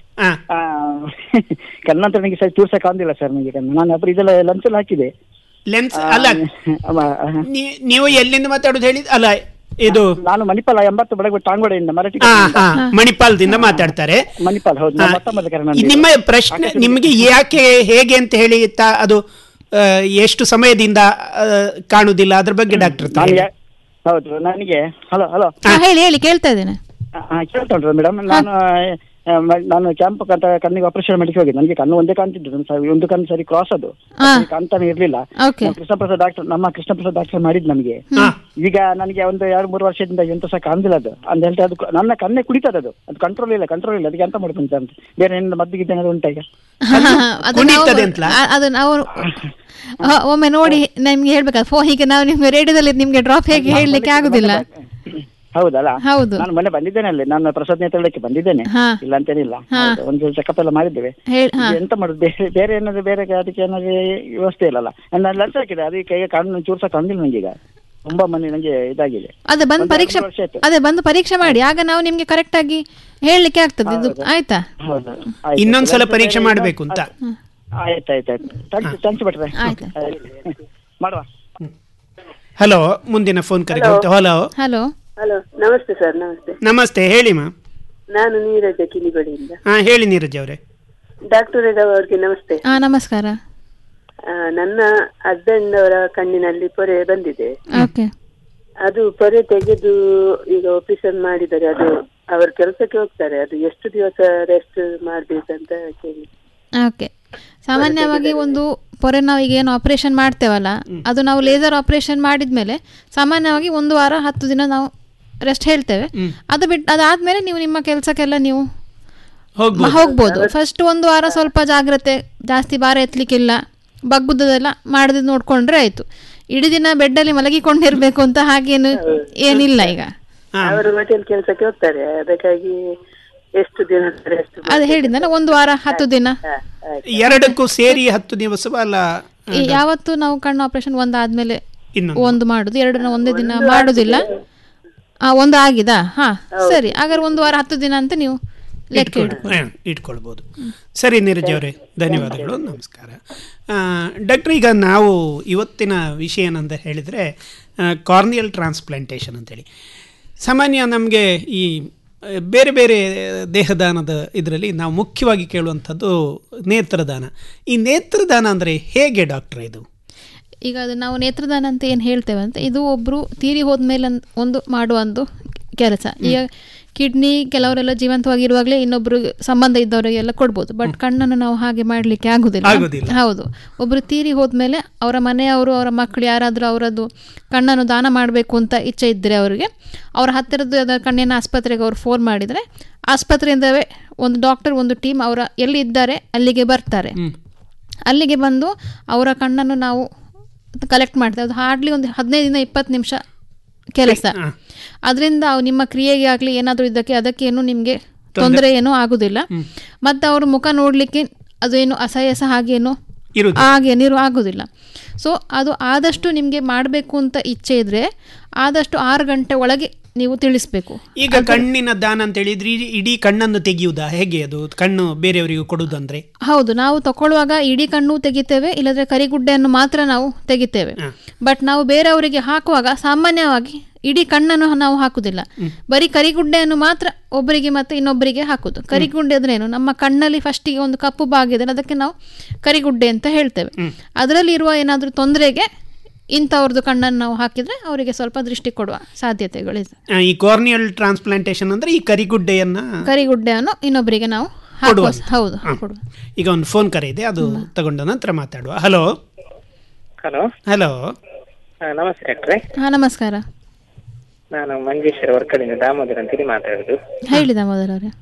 ಕನ್ನಡ ನನಗೆ ಸರಿ ತೂರ್ಸಕ್ ಆಗಿಲ್ಲ ಸರ್ ನನಗೆ ಕಣ್ಣು. ನಾನು ಅப்புறம் ಇದೆಲ್ಲ ಲಂಚ್ ಎಲ್ಲ ಹಾಕಿದೆ ಲೆನ್ಸ್ ಆ, ಅಲ್ಲ ಅವ- ನೀ- ನೀವು ಎಲ್ಲಿಂದ ಮಾತಾಡೋದು ಹೇಳಿ ಅಲ್ಲ ಇದು ನಾನು ಮಣಿಪಾಲ ಎಂಬತ್ತು ಬಡಕ್ ಬಿಟ್ಟು ತಾಂಗೋಳಿಂದ ಮರಟಿ ಹಾ ಹಾ ಮಣಿಪಾಲದಿಂದ ಮಾತಾಡ್ತಾರೆ ಮಣಿಪಾಲ್ ಹೌದು ಹಾ. ನಾನು ಮೊತ್ತ ಕರೆ ಈ ನಿಮ್ಮ ಪ್ರಶ್ನೆ ನಿಮಗೆ ಯಾಕೆ ಹೇಗೆ ಅಂತ ಹೇಳಿ ತಾ- ಅದು ಆ, ಎಷ್ಟು ಸಮಯದಿಂದ ಆ, ಕಾಣುವುದಿಲ್ಲ ಅದ್ರ ಬಗ್ಗೆ ಡಾಕ್ಟರ್ ನನಗೆ ಹೌದು ನನಗೆ ಹಲೋ ಹಲೋ ಹಾ, ಹೇಳಿ ಹೇಳಿ ಕೇಳ್ತಾ ಇದ್ದೇನೆ ಕೇಳ್ತಾ ಉಂಟು ಮೇಡಮ್ ನಾನು ಆ, ಮ- ನಾನು ಕ್ಯಾಂಪ್ ಅಂತ ಕಣ್ಣಿಗೆ ಆಪರೇಷನ್ ಮಾಡಿಕ್ಕೆ ಹೋಗಿದ್ದೆ ನನಗೆ ಕಣ್ಣು ಒಂದೇ ಕಾಣ್ತಿದ್ದು ಒಂದು ಸರಿ- ಒಂದು ಕಣ್ಣು ಸರಿ ಕ್ರಾಸ್ ಅದು ಹಾ. ಸರಿ ಕಾಣ್ತಾನೆ ಇರ್ಲಿಲ್ಲ Okay. ನಾವು ಕೃಷ್ಣ ಪ್ರಸಾದ್ ಡಾಕ್ಟರ್ ನಮ್ಮ ಕೃಷ್ಣ ಪ್ರಸಾದ್ ಡಾಕ್ಟರ್ ಮಾಡಿದ್ ನಮಗೆ ಈಗ ನನಗೆ ಒಂದು ಎರಡು ಮೂರು ವರ್ಷದಿಂದ ಎಂತ ಸಹ ಕಾಣ್ದಿಲ್ಲ ಅದು ಅಂತ ಹೇಳ್ತಾ ಅದು ನನ್ನ ಕಣ್ಣೆ ಕುಡಿತದೆ ಅದು ಅದು ಕಂಟ್ರೋಲ್ ಇಲ್ಲ ಕಂಟ್ರೋಲ್ ಇಲ್ಲ ಅದಕ್ಕೆ ಎಂತ ಮಾಡ್ಕೊಂತ ಅಂತ ಬೇರೆ ಏನಾದ್ರು ಮದ್ದು ಗಿದ್ದು ಏನಾದ್ರು ಉಂಟಾ ಈಗ ಅದು ನಾವು- ಆ- ಅದು ನಾವು ಆ, ಒಮ್ಮೆ ನೋಡಿ ನಿಮ್ಗೆ ಹೇಳ್ಬೇಕಾದ್ರೆ ಫೋನ್ ಹೀಗೆ ನಾವು ನಿಮ್ಗೆ ರೇಡಿಯೋದಲ್ಲಿ ನಿಮ್ಗೆ ಡ್ರಾಪ್ ಹೇಗೆ ಹೇಳಲಿಕ್ಕೆ ಆಗುದಿಲ್ಲ ಹೌದಲ್ಲ ಹೌದು. ನಾನು ಮೊನ್ನೆ ಬಂದಿದ್ದೇನೆ ಅಲ್ಲಿ ನಾನು ಪ್ರಸಾದ್ ನೇತೃತ್ವಕ್ಕೆ ಬಂದಿದ್ದೇನೆ ಹಾ. ಇಲ್ಲ ಅಂತೇನಿಲ್ಲ ಹಾ. ಹೌದು, ಒಂದು ಚೆಕಪ್ ಎಲ್ಲ ಮಾಡಿದ್ದೇವೆ ಹೇಳ್- ಹಾ. ಈಗ ಎಂತ ಮಾಡುದು ಬೇರೆ ಬೇರೆ ಏನಾದ್ರು ಬೇರೆ ಅದಕ್ಕೆ ಏನಾದ್ರು ವ್ಯವಸ್ಥೆ ಇಲ್ಲಲ್ಲ ನಾನು ಲಂಚ್ ಹಾಕಿದೆ ಅದಕ್ಕೆ ಈಗ ಕಣ್ಣು ಚೂರ್ಸಕ್ ಅಂದಿಲ್ಲ ನಂಗೆ ಈಗ ತುಂಬಾ ಮನೆ ನಂಗೆ ಇದಾಗಿದೆ ಅದೇ ಬಂದು ಒಂದು ಪರೀಕ್ಷೆ ಎರಡು ವರ್ಷ ಆಯ್ತು. ಅದೇ ಬಂದು ಪರೀಕ್ಷೆ ಮಾಡಿ ಆಗ ನಾವು ನಿಮ್ಗೆ ಕರೆಕ್ಟ್ ಆಗಿ ಹೇಳಲಿಕ್ಕೆ ಆಗ್ತದೆ ಇದು ಆಯ್ತಾ ಹೌದು ಆಯ್ತು. ಇನ್ನೊಂದ್ಸಲ ಲಂಚ್ ಪರೀಕ್ಷೆ ಬೇರೆ ಮಾಡಬೇಕು ಅಂತ ಆಯ್ತು ಆಯ್ತು ಆಯ್ತು ಥ್ಯಾಂಕ್ಸ್ ಥ್ಯಾಂಕ್ಸ್ ಬಿಟ್ರೆ ಆಯ್ತು. ಮಾಡುವ ಹಲೋ ಮುಂದಿನ ಫೋನ್ ಕರೆಗೆ ಹೋಗ್ತೇವೆ ಹಲೋ ಹಲೋ ಹಲೋ ನಮಸ್ತೆ ಸರ್ ನಮಸ್ತೆ ನಮಸ್ತೆ ಹೇಳಿ ಮಾ ನಾನು ನೀರಜ ಕಿಲಿಬಡಿಯಿಂದ ಹಾ ಹೇಳಿ ನೀರಜ್ ಅವರೇ ಡಾಕ್ಟರ್ ಅವರಿಗೆ ನಮಸ್ತೆ ಹಾ ನಮಸ್ಕಾರ ಆ, ನನ್ನ ಹಸ್ಬೆಂಡ್ ಅವರ ಕಣ್ಣಿನಲ್ಲಿ ಪೊರೆ ಬಂದಿದೆ ಓಕೆ ಅದು ಪೊರೆ ತೆಗೆದು ಈಗ ಆಪರೇಷನ್ ಮಾಡಿದರೆ ಅದು ಅವರು ಕೆಲಸಕ್ಕೆ ಹೋಗ್ತಾರೆ ಅದು ಎಷ್ಟು ದಿವಸ ರೆಸ್ಟ್ ಮಾಡ್ಬೇಕಂತ ಕೇಳಿ ಓಕೆ ಸಾಮಾನ್ಯವಾಗಿ ಒಂದು ಪೊರೆ ನಾವು ಈಗ ಏನು ಆಪರೇಷನ್ ಮಾಡ್ತೇವಲ್ಲ ಅದು ನಾವು ಲೇಸರ್ ಆಪರೇಷನ್ ಮಾಡಿದ್ಮೇಲೆ ಸಾಮಾನ್ಯವಾಗಿ ಒಂದು ವಾರ ಹತ್ತು ದಿನ ನಾವು ರೆಸ್ಟ್ ಹೇಳ್ತೇವೆ ಅದು ಬಿಟ್ಟು ಅದಾದ್ಮೇಲೆ ನೀವು ನಿಮ್ಮ ಕೆಲಸಕ್ಕೆಲ್ಲ ನೀವು ಹೋಗ್ಬೋದು. ಹೋಗ್ಬೋದು ಫಸ್ಟ್ ಒಂದು ವಾರ ಸ್ವಲ್ಪ ಜಾಗ್ರತೆ ಜಾಸ್ತಿ ಭಾರ ಎತ್ತಲಿಕ್ಕಿಲ್ಲ ಬಗ್ಗುದೆಲ್ಲ ಮಾಡದೆ ನೋಡ್ಕೊಂಡ್ರೆ ಆಯ್ತು ಇಡೀ ದಿನ ಬೆಡ್ಡಲ್ಲಿ ಮಲಗಿಕೊಂಡಿರ್ಬೇಕು ಅಂತ ಹಾಗೇನು ಏನಿಲ್ಲ ಈಗ ಅವರು ಹೋಟೆಲ್ ಕೆಲಸಕ್ಕೆ ಹೋಗ್ತಾರೆ ಅದಕ್ಕಾಗಿ ಎಷ್ಟು ದಿನ ರೆಸ್ಟ್ ಅದು ಹೇಳಿದ್ನಲ್ಲ ಒಂದು ವಾರ ಹತ್ತು ದಿನ ಎರಡಕ್ಕೂ ಸೇರಿ ಹತ್ತು ದಿವಸ ಅಲ್ಲ ಈ ಯಾವತ್ತು ನಾವು ಕಣ್ಣು ಆಪರೇಷನ್ ಒಂದಾದ್ಮೇಲೆ ಇನ್ನೊಂದು. ಒಂದು ಮಾಡುದು ಎರಡನ್ನ ಒಂದೇ ದಿನ ಮಾಡುದಿಲ್ಲ ಆ, ಒಂದು ಆಗಿದಾ ಹಾ ಸರಿ ಹಾಗಾದ್ರೆ ಒಂದು ವಾರ ಹತ್ತು ದಿನ ಅಂತ ನೀವು ಲೆಕ್ಕ ಇಟ್ಕೊಳ್ಳಿ ಹಾ, ಇಟ್ಕೊಳ್ಬೋದು ಸರಿ ನೀರಜ್ ಅವರೇ ಧನ್ಯವಾದಗಳು ನಮಸ್ಕಾರ ಡಾಕ್ಟರ್ ಈಗ ನಾವು ಇವತ್ತಿನ ವಿಷಯ ಏನಂತ ಹೇಳಿದರೆ ಕಾರ್ನಿಯಲ್ ಟ್ರಾನ್ಸ್ಪ್ಲಾಂಟೇಷನ್ ಅಂತೇಳಿ ಸಾಮಾನ್ಯ ನಮಗೆ ಈ ಆ, ಬೇರೆ ಬೇರೆ ದೇಹದಾನದ ಇದರಲ್ಲಿ ನಾವು ಮುಖ್ಯವಾಗಿ ಕೇಳುವಂಥದ್ದು ನೇತ್ರದಾನ ಈ ನೇತ್ರದಾನ ಅಂದರೆ ಹೇಗೆ ಡಾಕ್ಟರ್ ಇದು ಈಗ ಅದು ನಾವು ನೇತ್ರದಾನ ಅಂತ ಏನು ಹೇಳ್ತೇವೆ ಅಂತ ಇದು ಒಬ್ಬರು ತೀರಿ ಹೋದ್ಮೇಲೆ ಅನ್- ಒಂದು ಮಾಡುವ ಒಂದು ಕೆಲಸ ಈಗ ಕಿಡ್ನಿ ಕೆಲವರೆಲ್ಲ ಜೀವಂತವಾಗಿರುವಾಗಲೇ ಇನ್ನೊಬ್ರು ಸಂಬಂಧ ಇದ್ದವರಿಗೆಲ್ಲ ಕೊಡ್ಬೋದು ಬಟ್ ಕಣ್ಣನ್ನು ನಾವು ಹಾಗೆ ಮಾಡಲಿಕ್ಕೆ ಆಗುದಿಲ್ಲ ಆಗುದಿಲ್ಲ. ಹೌದು ಒಬ್ರು ತೀರಿ ಹೋದ್ಮೇಲೆ ಅವರ ಮನೆಯವರು ಅವರ ಮಕ್ಕಳು ಯಾರಾದರೂ ಅವರದ್ದು ಕಣ್ಣನ್ನು ದಾನ ಮಾಡಬೇಕು ಅಂತ ಇಚ್ಛೆ ಇದ್ದರೆ ಅವರಿಗೆ ಅವರ ಹತ್ತಿರದ್ದು ಅದರ ಕಣ್ಣಿನ ಆಸ್ಪತ್ರೆಗೆ ಅವ್ರು ಫೋನ್ ಮಾಡಿದರೆ ಆಸ್ಪತ್ರೆಯಿಂದವೇ ಒಂದು ಡಾಕ್ಟರ್ ಒಂದು ಟೀಮ್ ಅವರ ಎಲ್ಲಿ ಇದ್ದಾರೆ ಅಲ್ಲಿಗೆ ಬರ್ತಾರೆ ಅಲ್ಲಿಗೆ ಬಂದು ಅವರ ಕಣ್ಣನ್ನು ನಾವು ಕಲೆಕ್ಟ್ ಮಾಡ್ತೇವೆ ಅದು ಹಾರ್ಡ್ಲಿ ಒಂದು ಹದಿನೈದರಿಂದ ಇಪ್ಪತ್ತು ನಿಮಿಷ ಕೆಲಸ ಅದರಿಂದ ನಿಮ್ಮ ಕ್ರಿಯೆಗೆ ಆಗಲಿ ಏನಾದರೂ ಇದಕ್ಕೆ ಅದಕ್ಕೆ ಏನು ನಿಮಗೆ ತೊಂದರೆ ಏನೂ ಆಗುದಿಲ್ಲ ಮತ್ತು ಅವ್ರ ಮುಖ ನೋಡಲಿಕ್ಕೆ ಅದು ಏನು ಅಸಹ್ಯಸ ಹಾಗೇನು ಇರುವುದಿಲ್ಲ. ಹಾಗೇನಿರು ಆಗೋದಿಲ್ಲ ಸೊ ಅದು ಆದಷ್ಟು ನಿಮಗೆ ಮಾಡಬೇಕು ಅಂತ ಇಚ್ಛೆ ಇದ್ದರೆ ಆದಷ್ಟು ಆರು ಗಂಟೆ ಒಳಗೆ ನೀವು ತಿಳಿಸ್ಬೇಕು ಈಗ ಕಣ್ಣಿನ ದಾನ ಅಂತ ಹೇಳಿದ್ರೆ ಇಡೀ- ಇಡೀ ಕಣ್ಣನ್ನು ತೆಗೆಯುವುದಾ ಹೇಗೆ ಅದು ಕಣ್ಣು ಬೇರೆಯವರಿಗೆ ಕೊಡುವುದಂದ್ರೆ ಹೌದು ನಾವು ತಗೊಳ್ಳುವಾಗ ಇಡೀ ಕಣ್ಣು ತೆಗಿತೇವೆ ಇಲ್ಲದ್ರೆ ಕರಿಗುಡ್ಡೆಯನ್ನು ಮಾತ್ರ ನಾವು ತೆಗಿತೇವೆ ಬಟ್ ನಾವು ಬೇರೆಯವರಿಗೆ ಹಾಕುವಾಗ ಸಾಮಾನ್ಯವಾಗಿ ಇಡೀ ಕಣ್ಣನ್ನು ನಾವು ಹಾಕುದಿಲ್ಲ ಬರೀ ಕರಿಗುಡ್ಡೆಯನ್ನು ಮಾತ್ರ ಒಬ್ಬರಿಗೆ ಮತ್ತೆ ಇನ್ನೊಬ್ಬರಿಗೆ ಹಾಕುದು ಕರಿಗುಡ್ಡೆ ಅಂದ್ರೆ ಏನು ನಮ್ಮ ಕಣ್ಣಲ್ಲಿ ಫಸ್ಟಿಗೆ ಒಂದು ಕಪ್ಪು ಭಾಗ ಇದೆ ಅದಕ್ಕೆ ನಾವು ಕರಿಗುಡ್ಡೆ ಅಂತ ಹೇಳ್ತೇವೆ ಅದರಲ್ಲಿ ಇರುವ ಏನಾದರೂ ತೊಂದರೆಗೆ ಇಂಥವ್ರದ್ದು ಕಣ್ಣನ್ನು ನಾವು ಹಾಕಿದ್ರೆ ಅವರಿಗೆ ಸ್ವಲ್ಪ ದೃಷ್ಟಿ ಕೊಡುವ ಸಾಧ್ಯತೆಗಳಿದೆ ಆ, ಈ ಕಾರ್ನಿಯಲ್ ಟ್ರಾನ್ಸ್ಪ್ಲಾಂಟೇಷನ್ ಅಂದ್ರೆ ಈ ಕರಿಗುಡ್ಡೆಯನ್ನ ಕರಿಗುಡ್ಡೆಯನ್ನು ಇನ್ನೊಬ್ಬರಿಗೆ ನಾವು ಹಾಕುವ ಕೊಡುವಂತ. ಹೌದು ಹ. ಕೊಡುವ ಈಗ ಒಂದು ಫೋನ್ ಕರೆ ಇದೆ ಅದು ತಗೊಂಡ ನಂತರ ಮಾತಾಡುವ ಹಲೋ ಹಲೋ ಹಲೋ ನಮಸ್ತೆ ಡಾಕ್ಟ್ರೆ ಹಾ ನಮಸ್ಕಾರ ನಾನು ಮಂಜೇಶ್ವರ ವರ್ಕಡಿಂದ ದಾಮೋದರ್ ಅಂತೇಳಿ ಮಾತಾಡುದು ಹೇಳಿ ದಾಮೋದರ ಅವರೇ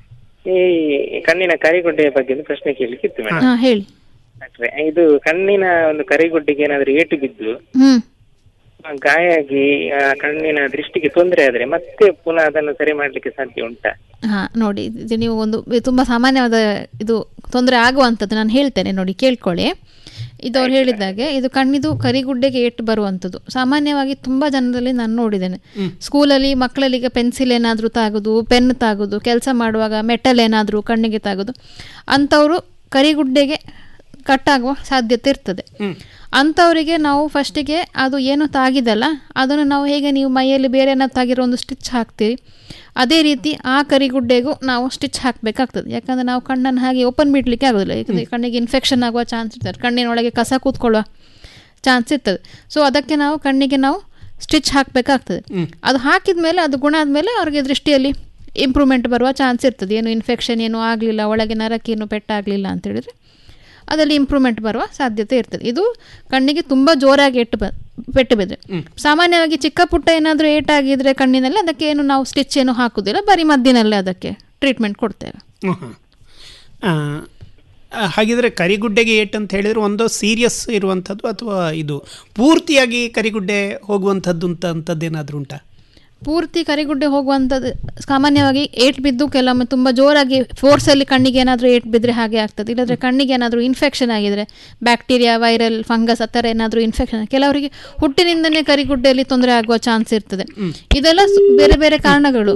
ಈ ಕಣ್ಣಿನ ಕರಿಗುಡ್ಡೆಯ ಬಗ್ಗೆ ಒಂದು ಪ್ರಶ್ನೆ ಕೇಳಲಿಕ್ಕಿತ್ತು ಮೇಡಮ್ ಹಾ ಹೇಳಿ ಡಾಕ್ಟ್ರೆ ಇದು ಕಣ್ಣಿನ ಒಂದು ಕರಿಗುಡ್ಡೆಗೆ ಏನಾದ್ರು ಏಟು ಬಿದ್ದು ಹ್ಮ್ ಆ, ಗಾಯ ಆಗಿ ಆ, ಕಣ್ಣಿನ ದೃಷ್ಟಿಗೆ ತೊಂದರೆ ಆದ್ರೆ ಮತ್ತೆ ಪುನಃ ಅದನ್ನು ಸರಿ ಮಾಡ್ಲಿಕ್ಕೆ ಸಾಧ್ಯ ಉಂಟಾ ಹಾ ನೋಡಿ ಇದು ನೀವು ಒಂದು ಇದು ತುಂಬಾ ಸಾಮಾನ್ಯವಾದ ಇದು ತೊಂದರೆ ಆಗುವಂಥದ್ದು ನಾನು ಹೇಳ್ತೇನೆ ನೋಡಿ ಕೇಳ್ಕೊಳ್ಳಿ ಇದು ಅವ್ರು ಹೇಳಿದಾಗೆ ಇದು ಕಣ್ಣಿದು ಕರಿಗುಡ್ಡೆಗೆ ಏಟು ಬರುವಂಥದ್ದು ಸಾಮಾನ್ಯವಾಗಿ ತುಂಬ ಜನರಲ್ಲಿ ನಾನು ನೋಡಿದ್ದೇನೆ ಸ್ಕೂಲಲ್ಲಿ ಮಕ್ಕಳಲ್ಲಿ ಈಗ ಪೆನ್ಸಿಲ್ ಏನಾದರೂ ತಾಗೋದು ಪೆನ್ ತಾಗೋದು ಕೆಲಸ ಮಾಡುವಾಗ ಮೆಟಲ್ ಏನಾದರೂ ಕಣ್ಣಿಗೆ ತಾಗೋದು ಅಂಥವರು ಕರಿಗುಡ್ಡೆಗೆ ಕಟ್ಟಾಗುವ ಸಾಧ್ಯತೆ ಇರ್ತದೆ ಅಂಥವರಿಗೆ ನಾವು ಫಸ್ಟಿಗೆ ಅದು ಏನು ತಾಗಿದಲ್ಲ ಅದನ್ನು ನಾವು ಹೇಗೆ ನೀವು ಮೈಯಲ್ಲಿ ಬೇರೆ ಏನಾದ್ರು ತಾಗಿರೋ ಒಂದು ಸ್ಟಿಚ್ ಹಾಕ್ತೀವಿ ಅದೇ ರೀತಿ ಆ ಕರಿಗುಡ್ಡೆಗೂ ನಾವು ಸ್ಟಿಚ್ ಹಾಕಬೇಕಾಗ್ತದೆ ಯಾಕಂದರೆ ನಾವು ಕಣ್ಣನ್ನು ಹಾಗೆ ಓಪನ್ ಬಿಡಲಿಕ್ಕೆ ಆಗೋದಿಲ್ಲ ಯಾಕಂದರೆ ಕಣ್ಣಿಗೆ ಇನ್ಫೆಕ್ಷನ್ ಆಗುವ ಚಾನ್ಸ್ ಇರ್ತದೆ ಕಣ್ಣಿನೊಳಗೆ ಕಸ ಕೂತ್ಕೊಳ್ಳುವ ಚಾನ್ಸ್ ಇರ್ತದೆ ಸೊ ಅದಕ್ಕೆ ನಾವು ಕಣ್ಣಿಗೆ ನಾವು ಸ್ಟಿಚ್ ಹಾಕಬೇಕಾಗ್ತದೆ ಅದು ಹಾಕಿದ ಮೇಲೆ ಅದು ಗುಣ ಆದಮೇಲೆ ಅವ್ರಿಗೆ ದೃಷ್ಟಿಯಲ್ಲಿ ಇಂಪ್ರೂವ್ಮೆಂಟ್ ಬರುವ ಚಾನ್ಸ್ ಇರ್ತದೆ ಏನು ಇನ್ಫೆಕ್ಷನ್ ಏನು ಆಗಲಿಲ್ಲ ಒಳಗೆ ನರಕ್ಕೆ ಏನು ಪೆಟ್ಟಾಗಲಿಲ್ಲ ಅಂತ ಹೇಳಿದ್ರೆ ಅದರಲ್ಲಿ ಇಂಪ್ರೂವ್ಮೆಂಟ್ ಬರುವ ಸಾಧ್ಯತೆ ಇರ್ತದೆ ಇದು ಕಣ್ಣಿಗೆ ತುಂಬ ಜೋರಾಗಿ ಏಟು ಬ ಪೆಟ್ಟು ಬಿದ್ದರೆ ಸಾಮಾನ್ಯವಾಗಿ ಚಿಕ್ಕ ಪುಟ್ಟ ಏನಾದರೂ ಏಟಾಗಿದ್ರೆ ಕಣ್ಣಿನಲ್ಲಿ ಅದಕ್ಕೆ ಏನು ನಾವು ಸ್ಟಿಚ್ ಏನು ಹಾಕುದಿಲ್ಲ ಬರೀ ಮದ್ದಿನಲ್ಲೇ ಅದಕ್ಕೆ ಟ್ರೀಟ್ಮೆಂಟ್ ಕೊಡ್ತೇವೆ ಹ್ಮ್, ಹ್ಮ್. ಆ, ಆ, ಹಾಗಿದ್ರೆ ಕರಿಗುಡ್ಡೆಗೆ ಏಟ್ ಅಂತ ಹೇಳಿದ್ರೆ ಒಂದು ಸೀರಿಯಸ್ ಇರುವಂಥದ್ದು ಅಥವಾ ಇದು ಪೂರ್ತಿಯಾಗಿ ಕರಿಗುಡ್ಡೆ ಹೋಗುವಂಥದ್ದು ಅಂತ ಅಂಥದ್ದೇನಾದ್ರೂ ಉಂಟಾ ಪೂರ್ತಿ ಕರಿಗುಡ್ಡೆ ಹೋಗುವಂಥದ್ದು ಸಾಮಾನ್ಯವಾಗಿ ಏಟ್ ಬಿದ್ದು ಕೆಲವೊಮ್ಮೆ ತುಂಬ ಜೋರಾಗಿ ಫೋರ್ಸಲ್ಲಿ ಕಣ್ಣಿಗೆ ಏನಾದರೂ ಏಟ್ ಬಿದ್ದರೆ ಹಾಗೆ ಆಗ್ತದೆ ಇಲ್ಲದ್ರೆ ಕಣ್ಣಿಗೆ ಏನಾದರೂ ಇನ್ಫೆಕ್ಷನ್ ಆಗಿದ್ರೆ ಬ್ಯಾಕ್ಟೀರಿಯಾ ವೈರಲ್ ಫಂಗಸ್ ಆ ಥರ ಏನಾದರೂ ಇನ್ಫೆಕ್ಷನ್ ಕೆಲವರಿಗೆ ಹುಟ್ಟಿನಿಂದನೇ ಕರಿಗುಡ್ಡೆಯಲ್ಲಿ ತೊಂದರೆ ಆಗುವ ಚಾನ್ಸ್ ಇರ್ತದೆ ಇದೆಲ್ಲ ಸು- ಬೇರೆ ಬೇರೆ ಕಾರಣಗಳು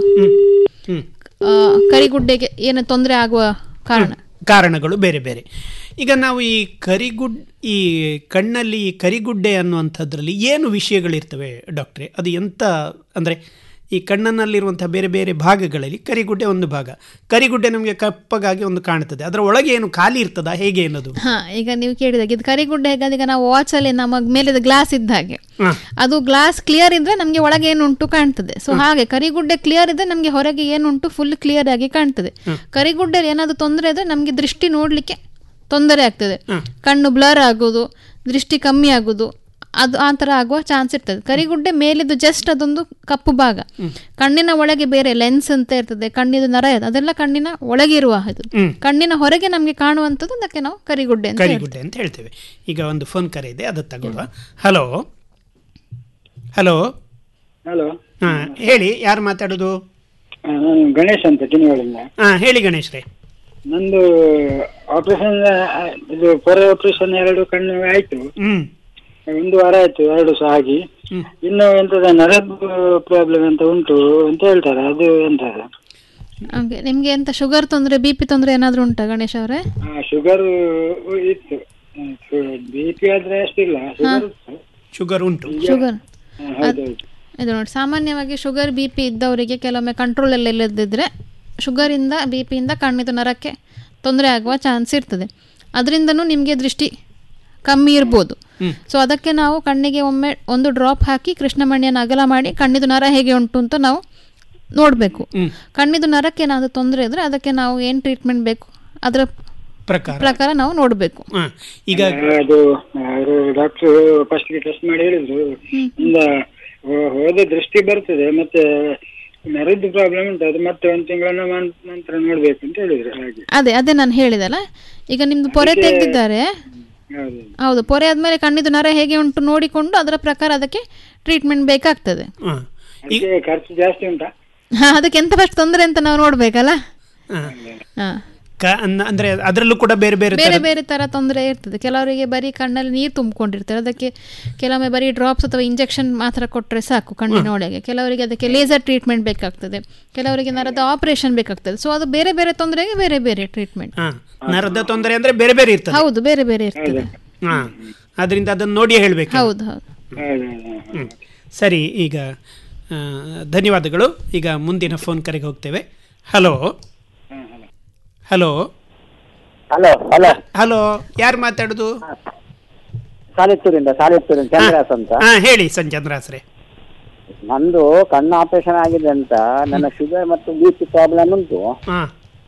ಆ, ಕರಿಗುಡ್ಡೆಗೆ ಏನು ತೊಂದರೆ ಆಗುವ ಕಾರಣ ಕಾರಣಗಳು ಬೇರೆ ಬೇರೆ ಈಗ ನಾವು ಈ ಕರಿಗುಡ್ ಈ ಕಣ್ಣಲ್ಲಿ ಈ ಕರಿಗುಡ್ಡೆ ಅನ್ನುವಂಥದ್ರಲ್ಲಿ ಏನು ವಿಷಯಗಳಿರ್ತವೆ ಡಾಕ್ಟ್ರೆ ಅದು ಎಂತ ಅಂದರೆ ಈ ಕಣ್ಣನಲ್ಲಿರುವಂಥ ಬೇರೆ ಬೇರೆ ಭಾಗಗಳಲ್ಲಿ ಕರಿಗುಡ್ಡೆ ಒಂದು ಭಾಗ ಕರಿಗುಡ್ಡೆ ನಮಗೆ ಕಪ್ಪಗಾಗಿ ಒಂದು ಕಾಣ್ತದೆ ಅದರ ಒಳಗೆ ಏನು ಖಾಲಿ ಇರ್ತದಾ ಹೇಗೆ ಅನ್ನೋದು ಹಾ ಈಗ ನೀವು ಕೇಳಿದಾಗ ಇದು ಕರಿಗುಡ್ಡೆ ಹೇಗಾದ್ರೆ ಈಗ ನಾವು ವಾಚಲ್ಲಿ ನಮ್ಮ ಮೇಲೆ ಗ್ಲಾಸ್ ಇದ್ದ ಹಾಗೆ ಹ. ಅದು ಗ್ಲಾಸ್ ಕ್ಲಿಯರ್ ಇದ್ರೆ ನಮಗೆ ಒಳಗೆ ಏನುಂಟು ಕಾಣ್ತದೆ ಸೊ ಹಾಗೆ ಕರಿಗುಡ್ಡೆ ಕ್ಲಿಯರ್ ಇದ್ರೆ ನಮಗೆ ಹೊರಗೆ ಏನುಂಟು ಫುಲ್ ಕ್ಲಿಯರ್ ಆಗಿ ಕಾಣ್ತದೆ ಕರಿಗುಡ್ಡೆಯಲ್ಲಿ ಏನಾದರೂ ತೊಂದರೆ ಇದ್ರೆ ನಮಗೆ ದೃಷ್ಟಿ ನೋಡ್ಲಿಕ್ಕೆ ತೊಂದರೆ ಆಗ್ತದೆ ಕಣ್ಣು ಬ್ಲರ್ ಆಗೋದು ದೃಷ್ಟಿ ಕಮ್ಮಿ ಆಗೋದು ಅದು ಆ ಥರ ಆಗುವ ಚಾನ್ಸ್ ಇರ್ತದೆ ಕರಿಗುಡ್ಡೆ ಮೇಲಿದ್ದು ಜಸ್ಟ್ ಅದೊಂದು ಕಪ್ಪು ಭಾಗ ಕಣ್ಣಿನ ಒಳಗೆ ಬೇರೆ ಲೆನ್ಸ್ ಅಂತ ಇರ್ತದೆ ಕಣ್ಣಿದು ನರ ಇರ್ತದೆ ಅದೆಲ್ಲ ಕಣ್ಣಿನ ಒಳಗೆ ಇರುವ ಇದು ಹ್ಮ್. ಕಣ್ಣಿನ ಹೊರಗೆ ನಮಗೆ ಕಾಣುವಂಥದ್ದು ಅದಕ್ಕೆ ನಾವು ಕರಿಗುಡ್ಡೆ ಅಂತ ಹೇಳ್ತೇವೆ. ಕರಿಗುಡ್ಡೆ ಅಂತ ಹೇಳ್ತೇವೆ ಈಗ ಒಂದು ಫೋನ್ ಕರೆ ಇದೆ ಅದು ತಗೊಳ್ಳುವ ಹಲೋ ಹಲೋ ಹಲೋ ಹಾಂ ಹೇಳಿ ಯಾರು ಮಾತಾಡೋದು ನಾನು ಗಣೇಶ್ ಅಂತ ಕಿನಿಗಳಿಂದ ಹಾಂ ಹೇಳಿ ಗಣೇಶ್ ರೇ ನಂದು ಆಪರೇಷನ್ ಇದು ಪೊರೆ ಆಪರೇಷನ್ ಎರಡು ಕಣ್ಣು ಆಯ್ತು ಹ್ಮ್ ಒಂದು ವಾರ ಆಯ್ತು ಎರಡು ಸಹ ಆಗಿ ಇನ್ನು ಎಂತದ ನರದ್ದು ಪ್ರಾಬ್ಲಮ್ ಅಂತ ಉಂಟು ಅಂತ ಹೇಳ್ತಾರೆ ಅದು ಎಂತದ ಓಕೆ ನಿಮಗೆ ಎಂತ ಶುಗರ್ ತೊಂದರೆ ಬಿ ಪಿ ತೊಂದರೆ ಏನಾದರೂ ಉಂಟಾ ಗಣೇಶ್ ಅವರೇ ಶುಗರ್ ಇತ್ತು ಬಿ ಪಿ ಆದ್ರೆ ಅಷ್ಟಿಲ್ಲ ಶುಗರ್ ಶುಗರ್ ಉಂಟು ಶುಗರ್ ಹೌದೌದು ಇದು ನೋಡಿ ಸಾಮಾನ್ಯವಾಗಿ ಶುಗರ್ ಬಿ ಪಿ ಇದ್ದವರಿಗೆ ಕೆಲವೊಮ್ಮೆ ಕಂಟ್ರೋಲಲ್ಲಿ ಇಲ್ಲದಿದ್ದರೆ ಶುಗರಿಂದ ಬಿ ಪಿಯಿಂದ ಕಣ್ಣಿದು ನರಕ್ಕೆ ತೊಂದರೆ ಆಗುವ ಚಾನ್ಸ್ ಇರ್ತದೆ ಅದರಿಂದನೂ ನಿಮಗೆ ದೃಷ್ಟಿ ಕಮ್ಮಿ ಇರ್ಬೋದು ಸೊ ಅದಕ್ಕೆ ನಾವು ಕಣ್ಣಿಗೆ ಒಮ್ಮೆ ಒಂದು ಡ್ರಾಪ್ ಹಾಕಿ ಕೃಷ್ಣಮಣಿಯನ್ನು ಅಗಲ ಮಾಡಿ ಕಣ್ಣಿದು ನರ ಹೇಗೆ ಉಂಟು ಅಂತ ನಾವು ನೋಡಬೇಕು ಕಣ್ಣಿದು ನರಕ್ಕೆ ಏನಾದರೂ ತೊಂದರೆ ಇದ್ದರೆ ಅದಕ್ಕೆ ನಾವು ಏನು ಟ್ರೀಟ್ಮೆಂಟ್ ಬೇಕು ಅದರ ಪ್ರಕಾರ ಪ್ರಕಾರ ನಾವು ನೋಡಬೇಕು ಈಗ ಅದು ಅವರು ಡಾಕ್ಟರ್ ಫಸ್ಟ್ ಟೆಸ್ಟ್ ಮಾಡಿ ಹೇಳಿದ್ರು ಇಂದ ಹೋ- ಹೋದ ದೃಷ್ಟಿ ಬರ್ತದೆ ಮತ್ತೆ ನರದ್ದು ಪ್ರಾಬ್ಲಮ್ ಉಂಟು ಅದು ಮತ್ತೆ ಒಂದು ತಿಂಗಳ ನಂತರ ನೋಡ್ಬೇಕು ಅಂತ ಹೇಳಿದ್ರು ಹಾಗೆ ಅದೇ ಅದೇ ನಾನು ಹೇಳಿದಲ್ಲ ಈಗ ನಿಮ್ದು ಪೊರೆ ತೆಗೆದಿದ್ದಾರೆ ಹೌದು ಹೌದು ಪೊರೆ ಆದ್ಮೇಲೆ ಕಣ್ಣಿದು ನರ ಹೇಗೆ ಉಂಟು ನೋಡಿಕೊಂಡು ಅದರ ಪ್ರಕಾರ ಅದಕ್ಕೆ ಟ್ರೀಟ್ಮೆಂಟ್ ಬೇಕಾಗ್ತದೆ ಅದಕ್ಕೆ ಖರ್ಚು ಜಾಸ್ತಿ ಉಂಟಾ ಹಾ, ಅದಕ್ಕೆ ಎಂತ ಫಸ್ಟ್ ತೊಂದರೆ ಅಂತ ನಾವು ನೋಡ್ಬೇಕಲ್ಲ ಹಾ. ಕ- ಅನ್ನ- ಅಂದ್ರೆ ಅದರಲ್ಲೂ ಕೂಡ ಬೇರೆ ಬೇರೆ ಬೇರೆ ತರ ಬೇರೆ ತರ ತೊಂದರೆ ಇರ್ತದೆ ಕೆಲವರಿಗೆ ಬರೀ ಕಣ್ಣಲ್ಲಿ ನೀರು ತುಂಬಿಕೊಂಡಿರ್ತಾರೆ ಅದಕ್ಕೆ ಕೆಲವೊಮ್ಮೆ ಬರೀ ಡ್ರಾಪ್ಸ್ ಅಥವಾ ಇಂಜೆಕ್ಷನ್ ಮಾತ್ರ ಕೊಟ್ಟರೆ ಸಾಕು ಕಣ್ಣಿನ ಒಳಗೆ ಕೆಲವರಿಗೆ ಅದಕ್ಕೆ ಲೇಸರ್ ಟ್ರೀಟ್ಮೆಂಟ್ ಬೇಕಾಗ್ತದೆ ಕೆಲವರಿಗೆ ನರದ ಆಪರೇಷನ್ ಬೇಕಾಗ್ತದೆ ಸೊ ಅದು ಬೇರೆ ಬೇರೆ ತೊಂದರೆಗೆ ಬೇರೆ ಬೇರೆ ಟ್ರೀಟ್ಮೆಂಟ್ ಹಾ. ನರದ ತೊಂದರೆ ಅಂದ್ರೆ ಬೇರೆ ಬೇರೆ ಇರ್ತದೆ ಹೌದು ಬೇರೆ ಬೇರೆ ಇರ್ತದೆ ಹಾ ಅದರಿಂದ ಅದನ್ನು ನೋಡಿ ಹೇಳ್ಬೇಕು ಹೌದು ಹೌದು ಹ್ಮ್. ಸರಿ ಈಗ ಆ, ಧನ್ಯವಾದಗಳು ಈಗ ಮುಂದಿನ ಫೋನ್ ಕರೆಗೆ ಹೋಗ್ತೇವೆ hello hello hello hello hello ಯಾರು ಮಾತಾಡುದು ಸಾಲಿತ್ತೂರಿಂದ ಸಾಲಿತ್ತೂರಿಂದ ಚಂದ್ರಾಸ್ ಅಂತ ಹಾ ಹೇಳಿ ಸಂಚಂದ್ರಾಸ್ರೆ ನಂದು ಕಣ್ಣು ಆಪರೇಷನ್ ಆಗಿದೆ ಅಂತ ನನ್ನ ಶುಗರ್ ಮತ್ತು ಬಿ ಪಿ ಪ್ರಾಬ್ಲಮ್ ಉಂಟು ಹಾ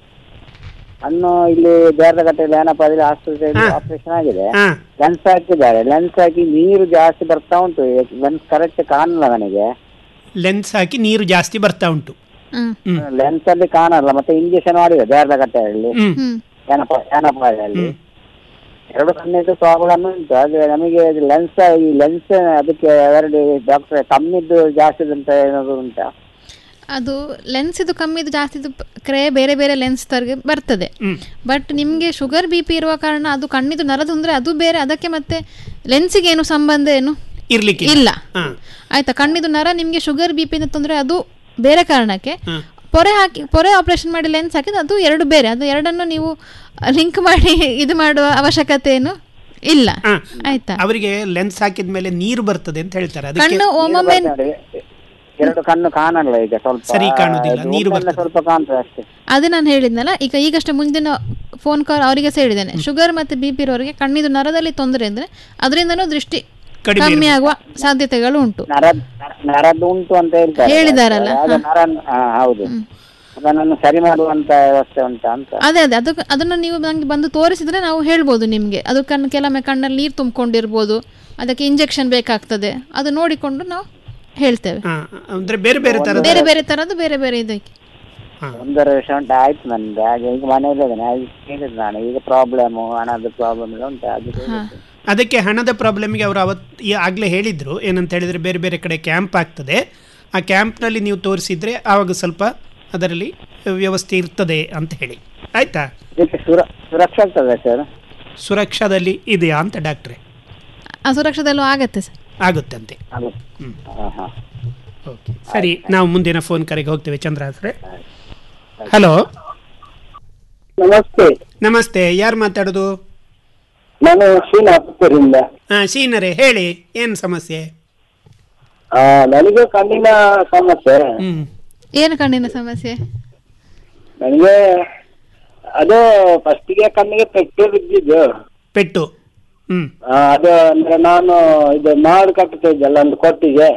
ಕಣ್ಣು ಇಲ್ಲಿ ಬೇರದಗಟ್ಟೆಯಲ್ಲಿ ಏನಪ್ಪಾದ್ರೆ ಆಸ್ಪತ್ರೆಯಲ್ಲಿ ಆಪರೇಷನ್ ಆಗಿದೆ ಹಾ. ಲೆನ್ಸ್ ಹಾಕಿದ್ದಾರೆ ಲೆನ್ಸ್ ಹಾಕಿ ನೀರು ಜಾಸ್ತಿ ಬರ್ತಾ ಉಂಟು ಲೆನ್ಸ್ ಕರೆಕ್ಟ್ ಕಾಣಲ್ಲ ನನಗೆ ಲೆನ್ಸ್ ಹಾಕಿ ನೀರು ಜಾಸ್ತಿ ಬರ್ತಾ ಉಂಟು ಲೆನ್ಸ್ ಅಲ್ಲಿ ಕಾಣಲ್ಲ ಮತ್ತೆ ಇಂಜೆಕ್ಷನ್ ಮಾಡಿದೆ ಬೇರದಗಟ್ಟೆಯಲ್ಲಿ ಏನಪ್ಪ ಏನಪ್ಪಾದಲ್ಲಿ ಎರಡು ಕಣ್ಣಿದ್ದು ಪ್ರಾಬ್ಲಮ್ ಉಂಟು ಆದ್ರೆ ನಮಗೆ ಲೆನ್ಸ್ ಈ ಲೆನ್ಸ್ ಅದಕ್ಕೆ ಎರಡು ಡಾಕ್ಟರ್ ಕಮ್ಮಿದ್ದು ಜಾಸ್ತಿ ಅಂತ ಏನಾದ್ರು ಉಂಟಾ ಅದು ಲೆನ್ಸ್ ಇದು ಕಮ್ಮಿ ಇದು ಜಾಸ್ತಿ ಇದು ಕ್ರೇ ಬೇರೆ ಬೇರೆ ಲೆನ್ಸ್ ತರಗೆ ಬರ್ತದೆ ಬಟ್ ನಿಮಗೆ ಶುಗರ್ ಬಿ ಪಿ ಇರುವ ಕಾರಣ ಅದು ಕಣ್ಣಿದು ನರದು ಅಂದ್ರೆ ಅದು ಬೇರೆ ಅದಕ್ಕೆ ಮತ್ತೆ ಲೆನ್ಸಿಗೆ ಏನು ಸಂಬಂಧ ಏನು ಇರ್ಲಿಕ್ಕೆ ಇಲ್ಲ ಆಯ್ತಾ ಕಣ್ಣಿದು ನರ ನಿಮಗೆ ಶುಗರ್ ಬಿ ಪಿ ತೊಂದರೆ ಅದು ಬೇರೆ ಕಾರಣಕ್ಕೆ ಪೊರೆ ಹಾಕಿ ಪೊರೆ ಆಪರೇಷನ್ ಮಾಡಿ ಲೆನ್ಸ್ ಹಾಕಿದ್ರೆ ಅದು ಎರಡು ಬೇರೆ ಅದು ಎರಡನ್ನು ನೀವು ಲಿಂಕ್ ಮಾಡಿ ಇದು ಮಾಡುವ ಅವಶ್ಯಕತೆ ಏನು ಇಲ್ಲ ಆಯ್ತಾ ಅವರಿಗೆ ಲೆನ್ಸ್ ಹಾಕಿದ ಮೇಲೆ ನೀರು ಬರ್ತದೆ ಅಂತ ಹೇಳ್ತಾರೆ ಅದಕ್ಕೆ ಕಣ್ಣು ಒಮ್ಮೊಮ್ಮೆ ಎರಡು ಕಣ್ಣು ಕಾಣಲ್ಲ ಈಗ ಸ್ವಲ್ಪ ಸರಿ ಕಾಣುದಿಲ್ಲ, ಅದು ನೀರು ಒಮ್ಮೆಲ್ಲ ಸ್ವಲ್ಪ ಕಾಣ್ತದೆ ಅಷ್ಟೇ ಅದೇ ನಾನು ಹೇಳಿದ್ನಲ್ಲ ಈಗ ಈಗಷ್ಟೇ ಮುಂದಿನ ಫೋನ್ ಕಾಲ್ ಅವರಿಗೆ ಸಹ ಹೇಳಿದ್ದೇನೆ ಶುಗರ್ ಮತ್ತು ಬಿ ಪಿ ಇರೋರಿಗೆ ಕಣ್ಣಿದು ನರದಲ್ಲಿ ತೊಂದರೆ ಅಂದ್ರೆ ಅದರಿಂದನೂ ದೃಷ್ಟಿ ಕಡಿಮೆ ಕಮ್ಮಿ ಆಗುವ ಸಾಧ್ಯತೆಗಳು ಉಂಟು ನರ ನರದ್ದು ಉಂಟು ಅಂತ ಹೇಳ್ತಾರೆ ಹೇಳಿದಾರಲ್ಲ, ಅದು ನರ ಹಾ, ಹೌದು ಅದನ್ನು ಸರಿ ಮಾಡುವಂತ ವ್ಯವಸ್ಥೆ ಉಂಟಾ ಅಂತ ಅದೇ ಅದೇ ಅದಕ್ಕೆ ಅದನ್ನು ನೀವು ನಂಗೆ ಬಂದು ತೋರಿಸಿದ್ರೆ ನಾವು ಹೇಳ್ಬೋದು ನಿಮಗೆ ಅದು ಕಣ್ಣು ಕೆಲವೊಮ್ಮೆ ಕಣ್ಣಲ್ಲಿ ನೀರು ತುಂಬಿಕೊಂಡಿರ್ಬೋದು ಅದಕ್ಕೆ ಇಂಜೆಕ್ಷನ್ ಬೇಕಾಗ್ತದೆ ಅದು ನೋಡಿಕೊಂಡು ನಾವು ಹೇಳ್ತೇವೆ ಹಾ, ಅಂದ್ರೆ ಬೇರೆ ಬೇರೆ ತರ ಬೇರೆ ಬೇರೆ ತರದ್ದು ಬೇರೆ ಬೇರೆ ಇದಕ್ಕೆ ಒಂದೂವರೆ ವರ್ಷ ಉಂಟು ಆಯ್ತು ನನ್ಗೆ ಹಾಗೆ ಈಗ ಮನೆಯಲ್ಲೇ ಇದ್ದೇನೆ ಹಾಗೆ ಕೇಳಿದ್ದು ನಾನು ಈಗ ಪ್ರಾಬ್ಲಮ್ ಹಣದ ಪ್ರಾಬ್ಲಮ್ ಎಲ್ಲ ಉಂಟು ಅದು ಕೇಳಿದ್ದು. ಅದಕ್ಕೆ ಹಣದ ಪ್ರಾಬ್ಲಮ್ಗೆ ಅವರು ಅವತ್ತು ಈ- ಆಗ್ಲೇ ಹೇಳಿದ್ರು ಏನಂತ ಹೇಳಿದ್ರೆ ಬೇರೆ ಬೇರೆ ಕಡೆ ಕ್ಯಾಂಪ್ ಆಗ್ತದೆ ಆ ಕ್ಯಾಂಪ್ನಲ್ಲಿ ನೀವು ತೋರಿಸಿದ್ರೆ ಆವಾಗ ಸ್ವಲ್ಪ ಅದರಲ್ಲಿ ವ್ಯವಸ್ಥೆ ಇರ್ತದೆ ಅಂತ ಹೇಳಿ ಆಯ್ತಾ ಇದಕ್ಕೆ ಸುರ ಸುರಕ್ಷಾ ಆಗ್ತದೆ ಸರ್ ಸುರಕ್ಷಾದಲ್ಲಿ ಇದೆಯಾ ಅಂತ ಡಾಕ್ಟ್ರೆ ಆ ಸುರಕ್ಷದಲ್ಲೂ ಆಗತ್ತೆ ಸರ್ ಆಗುತ್ತಂತೆ ಹ್ಮ್. ಓಕೆ ಸರಿ ನಾವು ಮುಂದಿನ ಫೋನ್ ಕರೆಗೆ ಹೋಗ್ತೇವೆ ಚಂದ್ರಾಸ್ರೆ ಹಲೋ ನಮಸ್ತೆ ನಮಸ್ತೆ ಯಾರು ಮಾತಾಡೋದು ನಾನು ಶ್ರೀನಾ ಪುತ್ತೂರಿಂದ ಹಾ ಶೀನರೇ ಹೇಳಿ ಏನು ಸಮಸ್ಯೆ ಆ, ನನಗೆ ಕಣ್ಣಿನ ಸಮಸ್ಯೆ ಏನು ಕಣ್ಣಿನ ಸಮಸ್ಯೆ ನನಗೆ ಅದು ಫಸ್ಟಿಗೆ ಕಣ್ಣಿಗೆ ಪೆಟ್ಟು ಬಿದ್ದಿದ್ದು ಪೆಟ್ಟು ಹ್ಮ್ ಆ, ಅದು ಅಂದ್ರೆ ನಾನು ಇದು ಮಾಡು ಕಟ್ಟುತ್ತಾ ಇದ್ದಲ್ಲ ಒಂದು ಕೊಟ್ಟಿಗೆ